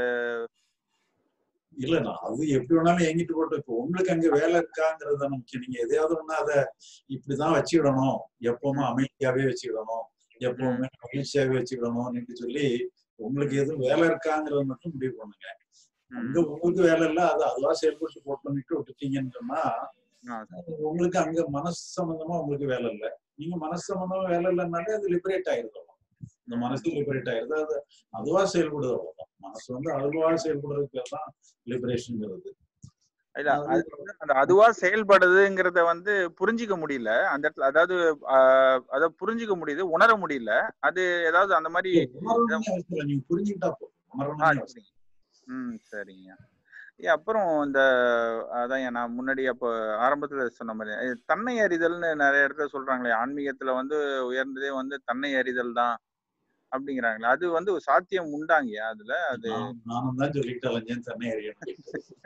இல்ல நான் அது எப்படி வேணாலும் எங்கிட்டு போட்டு இப்போ உங்களுக்கு அங்க வேலை இருக்காங்கிறது தானே முக்கியம் நீங்க எதையாவது ஒண்ணு அதை இப்படிதான் வச்சுக்கிடணும் எப்பவுமே அமைதியாவே வச்சுக்கிடணும் எப்பவுமே மகிழ்ச்சியாவே வச்சுக்கிடணும்னு சொல்லி உங்களுக்கு எதுவும் வேலை இருக்காங்கிறத மட்டும் முடிவு பண்ணுங்க அங்க உங்களுக்கு வேலை இல்ல அது அதுவா செயல்பட்டு போட்டோம்னுட்டு விட்டுட்டீங்கன்னு சொன்னா உங்களுக்கு அங்க மனசு சம்பந்தமா உங்களுக்கு வேலை இல்ல நீங்க மனசு சம்பந்தமா வேலை இல்லைன்னாலே அது லிபரேட் ஆயிருது இந்த மனசு லிபரேட் ஆயிருது அது அதுவா செயல்படுது அவ்வளவுதான் மனசு வந்து அதுவா செயல்படுறதுக்கு தான் லிபரேஷன்ங்கிறது இல்ல அது வந்து அந்த அதுவா செயல்படுதுங்கிறத வந்து புரிஞ்சிக்க முடியல அந்த இடத்துல அதாவது ஆஹ் அதை புரிஞ்சிக்க முடியுது உணர முடியல அது ஏதாவது அந்த மாதிரி உணரணும்னு அவசியம் இல்லை நீங்க புரிஞ்சுக்கிட்டா போதும் ஆ, உணரணும்னு அவசியம் சரிங்க. ம் சரிங்க ஏ, அப்புறம் இந்த அதான் ஏன் நான் முன்னாடி அப்போ ஆரம்பத்துல சொன்ன மாதிரி இது தன்னை அறிதல்னு நிறைய இடத்துல சொல்றாங்களே ஆன்மீகத்துல வந்து உயர்ந்ததே வந்து தன்னை அறிதல் தான் அப்படிங்கிறாங்களே அது வந்து ஒரு சாத்தியம் உண்டாங்கயா அதுல அது நான் நானும் தான் சொல்லிட்டு அலைஞ்சேன் சென்னை அறியணும்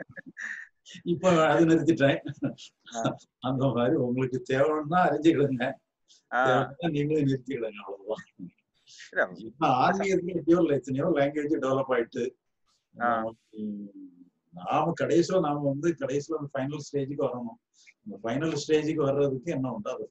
இப்ப அது நிறுத்திட்டேன் அந்த மாதிரி உங்களுக்கு தேவைன்னா அறிஞ்சுக்கிடுங்க தேவைன்னா நீங்களும் நிறுத்திக்கிடுங்க அவ்வளவுதான் இப்ப ஆன்மீகத்துல எப்படியோ இல்லை எத்தனையோ லாங்குவேஜ் டெவலப் ஆயிட்டு உம், நாம கடைசியில நாம வந்து கடைசியில அந்த ஃபைனல் ஸ்டேஜுக்கு வரணும் இந்த ஃபைனல் ஸ்டேஜுக்கு வர்றதுக்கு என்ன உண்டாது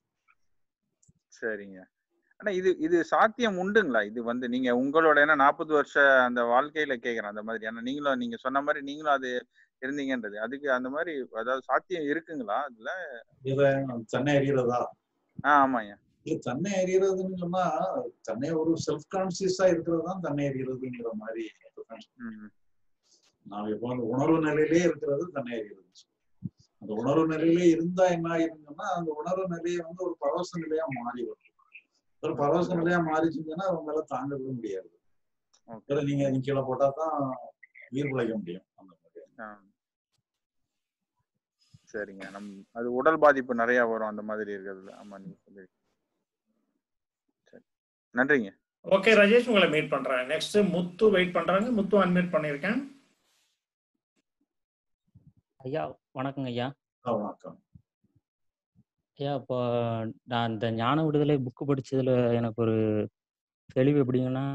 சரிங்க ஆனா இது இது சாத்தியம் உண்டுங்களா இது வந்து நீங்க உங்களோட ஏன்னா நாற்பது வருஷ அந்த வாழ்க்கையில கேக்குறேன் அந்த மாதிரி ஏன்னா நீங்களும் நீங்க சொன்ன மாதிரி நீங்களும் அது இருந்தீங்கன்றது அதுக்கு அந்த மாதிரி அதாவது சாத்தியம் இருக்குங்களா அதுல இதை தன்னை அறியறதா ஆஹ் ஆமாய்யா இல்ல தன்னை அறியறதுன்னு சொன்னா தன்னை ஒரு செல்ஃப் கான்சியஸா இருக்கிறது தான் தன்னை அறியறதுங்கிற மாதிரி ம் நாம் இப்போ அந்த உணர்வு நிலையிலே இருக்கிறது தன்னை அறியறது அந்த உணர்வு நிலையிலே இருந்தா என்ன ஆயிருங்கன்னா அந்த உணர்வு நிலையை வந்து ஒரு பரவச நிலையா மாறி வரும் ஒரு பரவச நிலையா மாறிச்சுன்னா அவங்களால தாங்க கூட முடியாது அப்புறம் நீங்க நீ கீழே போட்டா தான் உயிர் பிழைக்க முடியும் அந்த மாதிரி ஆ. சரிங்க நம் அது உடல் பாதிப்பு நிறைய வரும் அந்த மாதிரி இருக்கிறதுல ஆமா நீங்க சொல்லி சரி நன்றிங்க ஓகே ராஜேஷ் உங்களை மீட் பண்றேன் நெக்ஸ்ட் முத்து வெயிட் பண்றாங்க முத்து அன்மியூட் பண்ணிருக்கேன் ஐயா வணக்கங்க ஐயா வணக்கம் ஐயா இப்போ நான் இந்த ஞான விடுதலை புக்கு படிச்சதுல எனக்கு ஒரு தெளிவு எப்படிங்கன்னா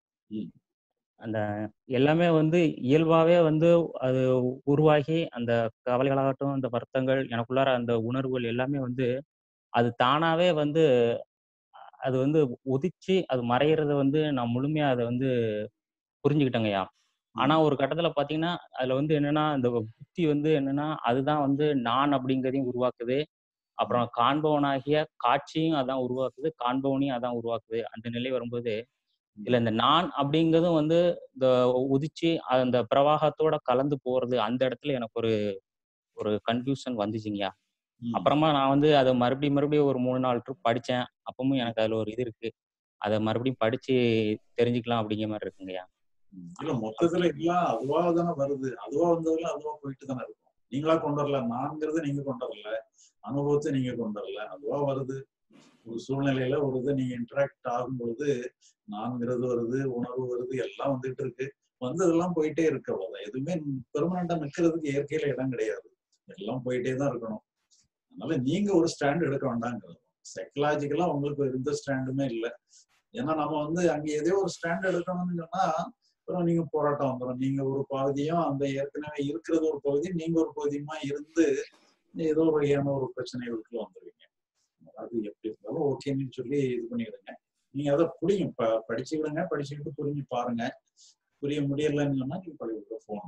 அந்த எல்லாமே வந்து இயல்பாவே வந்து அது உருவாகி அந்த கவலைகளாகட்டும் அந்த வருத்தங்கள் எனக்குள்ளார அந்த உணர்வுகள் எல்லாமே வந்து அது தானாவே வந்து அது வந்து உதிச்சு அது மறையிறத வந்து நான் முழுமையா அதை வந்து புரிஞ்சுக்கிட்டேங்கய்யா ஆனா ஒரு கட்டத்துல பாத்தீங்கன்னா அதுல வந்து என்னன்னா இந்த புத்தி வந்து என்னன்னா அதுதான் வந்து நான் அப்படிங்கிறதையும் உருவாக்குது அப்புறம் காண்பவனாகிய காட்சியும் அதான் உருவாக்குது காண்பவனையும் அதான் உருவாக்குது அந்த நிலை வரும்போது இல்ல இந்த நான் அப்படிங்கிறதும் வந்து இந்த உதிச்சு அந்த பிரவாகத்தோட கலந்து போறது அந்த இடத்துல எனக்கு ஒரு ஒரு கன்ஃபியூஷன் வந்துச்சுங்கய்யா அப்புறமா நான் வந்து அதை மறுபடியும் மறுபடியும் ஒரு மூணு நாலு ட்ரிப் படிச்சேன் அப்பவும் எனக்கு அதுல ஒரு இது இருக்கு அதை மறுபடியும் படிச்சு தெரிஞ்சுக்கலாம் அப்படிங்கிற மாதிரி இருக்குங்கய்யா இல்ல மொத்தத்துல எல்லாம் அதுவா தானே வருது அதுவா வந்ததுல அதுவா போயிட்டு தானே இருக்கும் நீங்களா கொண்டு வரல நான்கிறத நீங்க கொண்டு வரல அனுபவத்தை நீங்க கொண்டு வரல அதுவா வருது ஒரு சூழ்நிலையில ஒரு இதை நீங்க இன்டராக்ட் ஆகும் பொழுது நான்கிறது வருது உணர்வு வருது எல்லாம் வந்துட்டு இருக்கு வந்ததெல்லாம் போயிட்டே இருக்கு அவ்வளவுதான் எதுவுமே பெர்மனண்டா நிக்கிறதுக்கு இயற்கையில இடம் கிடையாது எல்லாம் போயிட்டே தான் இருக்கணும் அதனால நீங்க ஒரு ஸ்டாண்ட் எடுக்க வேண்டாங்கிறது சைக்கலாஜிக்கலா உங்களுக்கு எந்த ஸ்டாண்டுமே இல்லை ஏன்னா நம்ம வந்து அங்க ஏதோ ஒரு ஸ்டாண்ட் எடுக்கணும்னு சொன்னா அப்புறம் நீங்க போராட்டம் வந்துடும் நீங்க ஒரு பகுதியும் அந்த ஏற்கனவே இருக்கிறது ஒரு பகுதி நீங்க ஒரு பகுதியுமா இருந்து ஏதோ ஒரு வகையான ஒரு பிரச்சனைகளுக்குள்ள வந்துருவீங்க அது எப்படி இருந்தாலும் ஓகேன்னு சொல்லி இது பண்ணிடுங்க நீங்க அதை புரியும் ப படிச்சுக்கிடுங்க படிச்சுக்கிட்டு புரிஞ்சு பாருங்க புரிய முடியலன்னு சொன்னா நீங்க பழைய ஃபோன்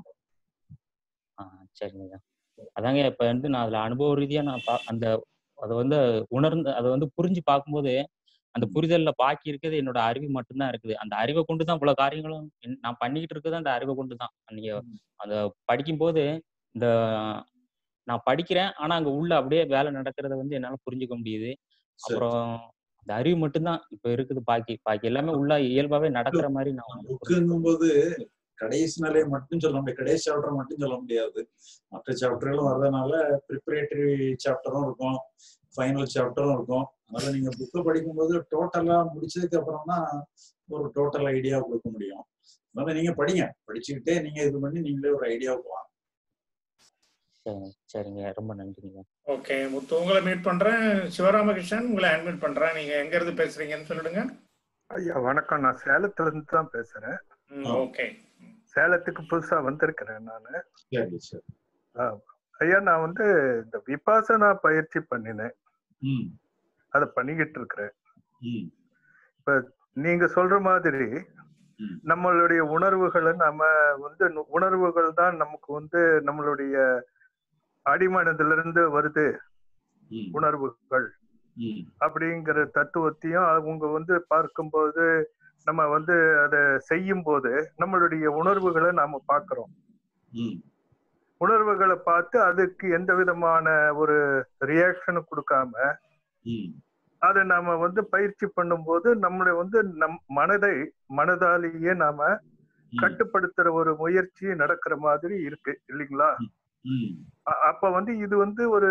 ஆ சரிங்கய்யா அதாங்க இப்ப வந்து நான் அதுல அனுபவ ரீதியா நான் பா அந்த அதை வந்து உணர்ந்து அதை வந்து புரிஞ்சு பார்க்கும்போது அந்த புரிதல்ல பாக்கி இருக்கிறது என்னோட அறிவு மட்டும்தான் இருக்குது அந்த அறிவை கொண்டு தான் இவ்வளவு காரியங்களும் என்- நான் பண்ணிக்கிட்டு இருக்கிறது அந்த அறிவை கொண்டு தான் நீங்க அந்த படிக்கும்போது இந்த நான் படிக்கிறேன் ஆனா அங்க உள்ள அப்படியே வேலை நடக்கிறத வந்து என்னால புரிஞ்சுக்க முடியுது அப்புறம் அந்த அறிவு மட்டும்தான் இப்ப இருக்குது பாக்கி பாக்கி எல்லாமே உள்ள இயல்பாவே நடக்கிற மாதிரி நான் வந்து புக்குங்கும் போது கடைசி நிலையை மட்டும் சொல்ல முடியாது கடைசி சாப்டர் மட்டும் சொல்ல முடியாது மற்ற சாப்டர்களும் வர்றதுனால ப்ரிப்பரேட்டரி சாப்டரும் இருக்கும் ஃபைனல் சாப்டரும் இருக்கும் அதனால நீங்க புக்கை படிக்கும்போது டோட்டலா முடிச்சதுக்கு அப்புறம் தான் ஒரு டோட்டல் ஐடியா கொடுக்க முடியும் அதனால நீங்க படிங்க படிச்சுக்கிட்டே நீங்க இது பண்ணி நீங்களே ஒரு ஐடியாவுக்கு வாங்க சரிங்க சரிங்க ரொம்ப நன்றிங்க ஓகே முத்து உங்களை மீட் பண்றேன் சிவராமகிருஷ்ணன் உங்களை அட்மிட் பண்றேன் நீங்க எங்க இருந்து பேசுறீங்கன்னு சொல்லிடுங்க ஐயா வணக்கம் நான் சேலத்துல இருந்து தான் பேசுறேன் ஓகே சேலத்துக்கு புதுசா வந்திருக்கிறேன் நானு சரி சரி ஆ, ஐயா நான் வந்து இந்த விபாசனா பயிற்சி பண்ணினேன் ம் அதை பண்ணிக்கிட்டு இருக்கிறேன் ம் இப்ப நீங்க சொல்ற மாதிரி நம்மளுடைய உணர்வுகளை நம்ம வந்து நு- உணர்வுகள் தான் நமக்கு வந்து நம்மளுடைய அடிமனதிலிருந்து வருது உணர்வுகள் ம் அப்படிங்கிற தத்துவத்தையும் அவங்க வந்து பார்க்கும்போது நம்ம வந்து அதை செய்யும் போது நம்மளுடைய உணர்வுகளை நாம பார்க்கிறோம் ம் உணர்வுகளை பார்த்து அதுக்கு எந்த விதமான ஒரு ரியாக்ஷனும் கொடுக்காம ம் அதை நாம வந்து பயிற்சி பண்ணும்போது நம்மளை வந்து நம் மனதை மனதாலேயே நாம கட்டுப்படுத்துற ஒரு முயற்சி நடக்கிற மாதிரி இருக்கு இல்லைங்களா ம் அ- அப்ப வந்து இது வந்து ஒரு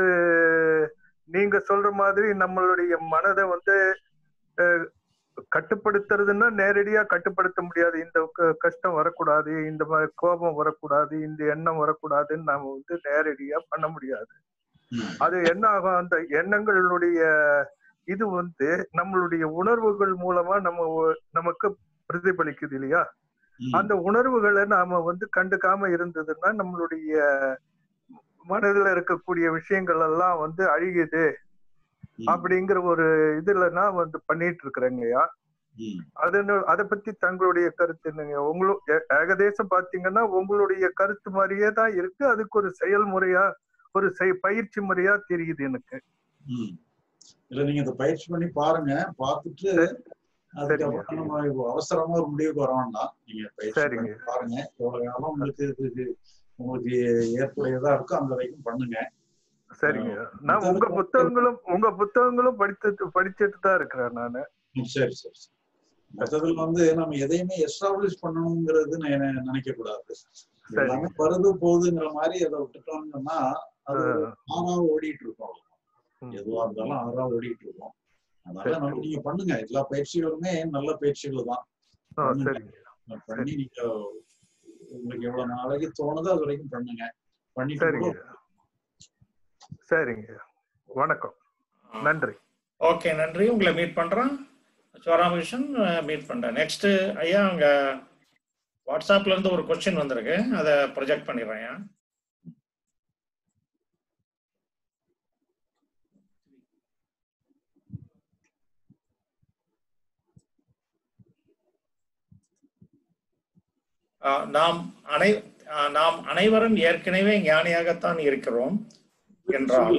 நீங்க சொல்ற மாதிரி நம்மளுடைய மனதை வந்து அஹ், கட்டுப்படுத்துறதுன்னா நேரடியா கட்டுப்படுத்த முடியாது இந்த க- கஷ்டம் வரக்கூடாது இந்த மாதிரி கோபம் வரக்கூடாது இந்த எண்ணம் வரக்கூடாதுன்னு நாம வந்து நேரடியா பண்ண முடியாது அது என்ன ஆகும் அந்த எண்ணங்களுடைய இது வந்து நம்மளுடைய உணர்வுகள் மூலமா நம்ம ஒ- நமக்கு பிரதிபலிக்குது இல்லையா அந்த உணர்வுகளை நாம வந்து கண்டுக்காம இருந்ததுன்னா நம்மளுடைய மனதுல இருக்கக்கூடிய விஷயங்கள் எல்லாம் வந்து அழியுது அப்படிங்கிற ஒரு இதுல நான் வந்து பண்ணிட்டு இருக்கிறேங்கய்யா அது அதை பத்தி தங்களுடைய கருத்து என்னங்க உங்களும் ஏ- ஏகதேசம் பாத்தீங்கன்னா உங்களுடைய கருத்து மாதிரியே தான் இருக்கு அதுக்கு ஒரு செயல்முறையா ஒரு செய் பயிற்சி முறையா தெரியுது எனக்கு ம் இல்ல நீங்க இதை பயிற்சி பண்ணி பாருங்க பார்த்துட்டு அதுக்கப்புறம் நம்ம இப்போ அவசரமா ஒரு முடிவுக்கு வர வேண்டாம் நீங்க பயிற்சி பண்ணி பாருங்க எவ்வளவு காலம் உங்களுக்கு இதுக்கு உங்களுக்கு ஏற்புடையதா இருக்கோ அந்த வரைக்கும் பண்ணுங்க சரிங்க நான் உங்க புத்தகங்களும் உங்க புத்தகங்களும் படித்து படிச்சுட்டு தான் இருக்கிறேன் நானு ம், சரி சரி சரி. மற்றதுல வந்து நம்ம எதையுமே எஸ்டாப்ளிஷ் பண்ணணுங்கிறது நான் நினைக்க கூடாது எல்லாமே வருது போகுதுங்கிற மாதிரி அதை விட்டுட்டோம்னா அது ஆறா ஓடிட்டு இருக்கோம் எதுவா இருந்தாலும் ஆறா ஓடிட்டு இருக்கோம் அதனால நம்ம நீங்க பண்ணுங்க எல்லா பயிற்சிகளுமே நல்ல பயிற்சிகள் தான் ஆ, பண்ணுங்க. சரிங்க பண்ணி நீங்க உங்களுக்கு எவ்வளவு நாளைக்கு தோணுதோ அது வரைக்கும் பண்ணுங்க பண்ணிட்டு சரிங்க கூட சரிங்க வணக்கம் நன்றி ஓகே நன்றி உங்களை மீட் பண்றேன் சிவராமகிருஷ்ணன் மீட் பண்றேன் நெக்ஸ்ட் ஐயா அங்க வாட்ஸ்அப்ல இருந்து ஒரு கொஸ்டின் வந்திருக்கு அதை ப்ரொஜெக்ட் பண்ணிடுறேன் ஐயா ஆஹ் நாம் அனை ஆஹ் நாம் அனைவரும் ஏற்கனவே ஞானியாகத்தான் இருக்கிறோம் என்றால்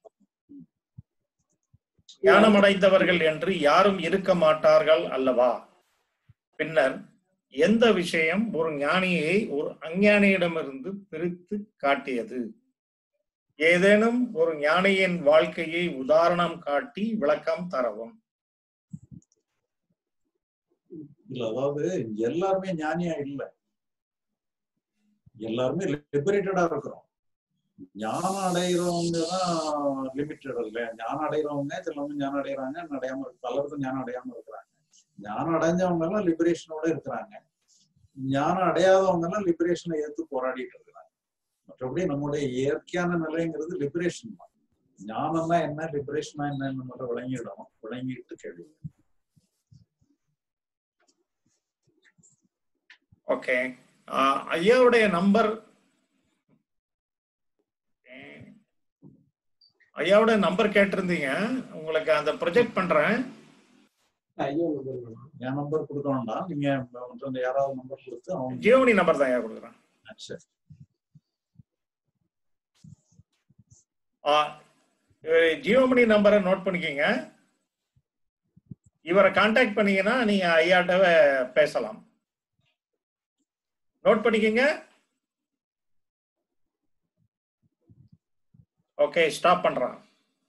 ஞானம் அடைந்தவர்கள் என்று யாரும் இருக்க மாட்டார்கள் அல்லவா பின்னர் எந்த விஷயம் ஒரு ஞானியை ஒரு அஞ்ஞானியிடமிருந்து பிரித்து காட்டியது ஏதேனும் ஒரு ஞானியின் வாழ்க்கையை உதாரணம் காட்டி விளக்கம் தரவும் இல்ல அதாவது எல்லாருமே ஞானியா இல்ல எல்லாருமே லிபரேட்டடா இருக்கிறோம் ஞானம் அடைகிறவங்க தான் லிமிட்டட் இல்ல ஞானம் அடைகிறவங்க சிலவங்க ஞானம் அடைகிறாங்க அடையாம இருக்கு பலருக்கு ஞானம் அடையாம இருக்கிறாங்க ஞானம் அடைஞ்சவங்க எல்லாம் லிபரேஷனோட இருக்கிறாங்க ஞானம் அடையாதவங்க எல்லாம் லிபரேஷனை ஏத்து போராடிட்டு இருக்கிறாங்க மற்றபடி நம்முடைய இயற்கையான நிலைங்கிறது லிபரேஷன் தான் ஞானம்னா என்ன லிபரேஷனா என்னன்னு மட்டும் விளங்கிடணும் விளங்கிட்டு கேள்வி ஓகே ஐயாவுடைய நம்பர் ஐயாவோட நம்பர் கேட்டிருந்தீங்க உங்களுக்கு அந்த ப்ரொஜெக்ட் பண்றேன் என் நம்பர் கொடுக்க வேண்டாம் நீங்க மற்ற யாராவது நம்பர் கொடுத்து அவங்க ஜியோமணி நம்பர் தான் ஐயா கொடுக்குறேன் சரி ஜியோமணி நம்பரை நோட் பண்ணிக்கோங்க இவரை காண்டாக்ட் பண்ணீங்கன்னா நீங்க ஐயாட்ட பேசலாம் நோட் பண்ணிக்கோங்க ஓகே ஸ்டாப் பண்றான்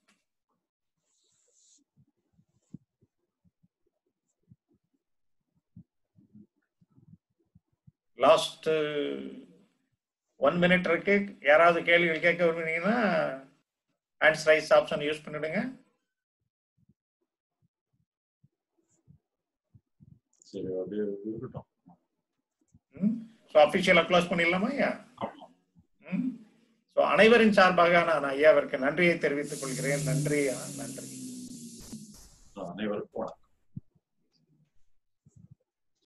லாஸ்ட் ஒன் மினிட் இருக்கு யாராவது கேள்விகள் கேட்க விரும்புனீங்கன்னா ஹேண்ட்ஸ் ரைஸ் ஆப்ஷன் யூஸ் பண்ணிடுங்க சரி அப்படியே இருக்கட்டும் ஸோ அஃபிஷியலாக க்ளோஸ் பண்ணிடலாமா ஐயா ம் ஸோ அனைவரின் சார்பாக நான் ஐயாவிற்கு நன்றியை தெரிவித்துக் கொள்கிறேன் நன்றி நன்றி அனைவருக்கும் வணக்கம்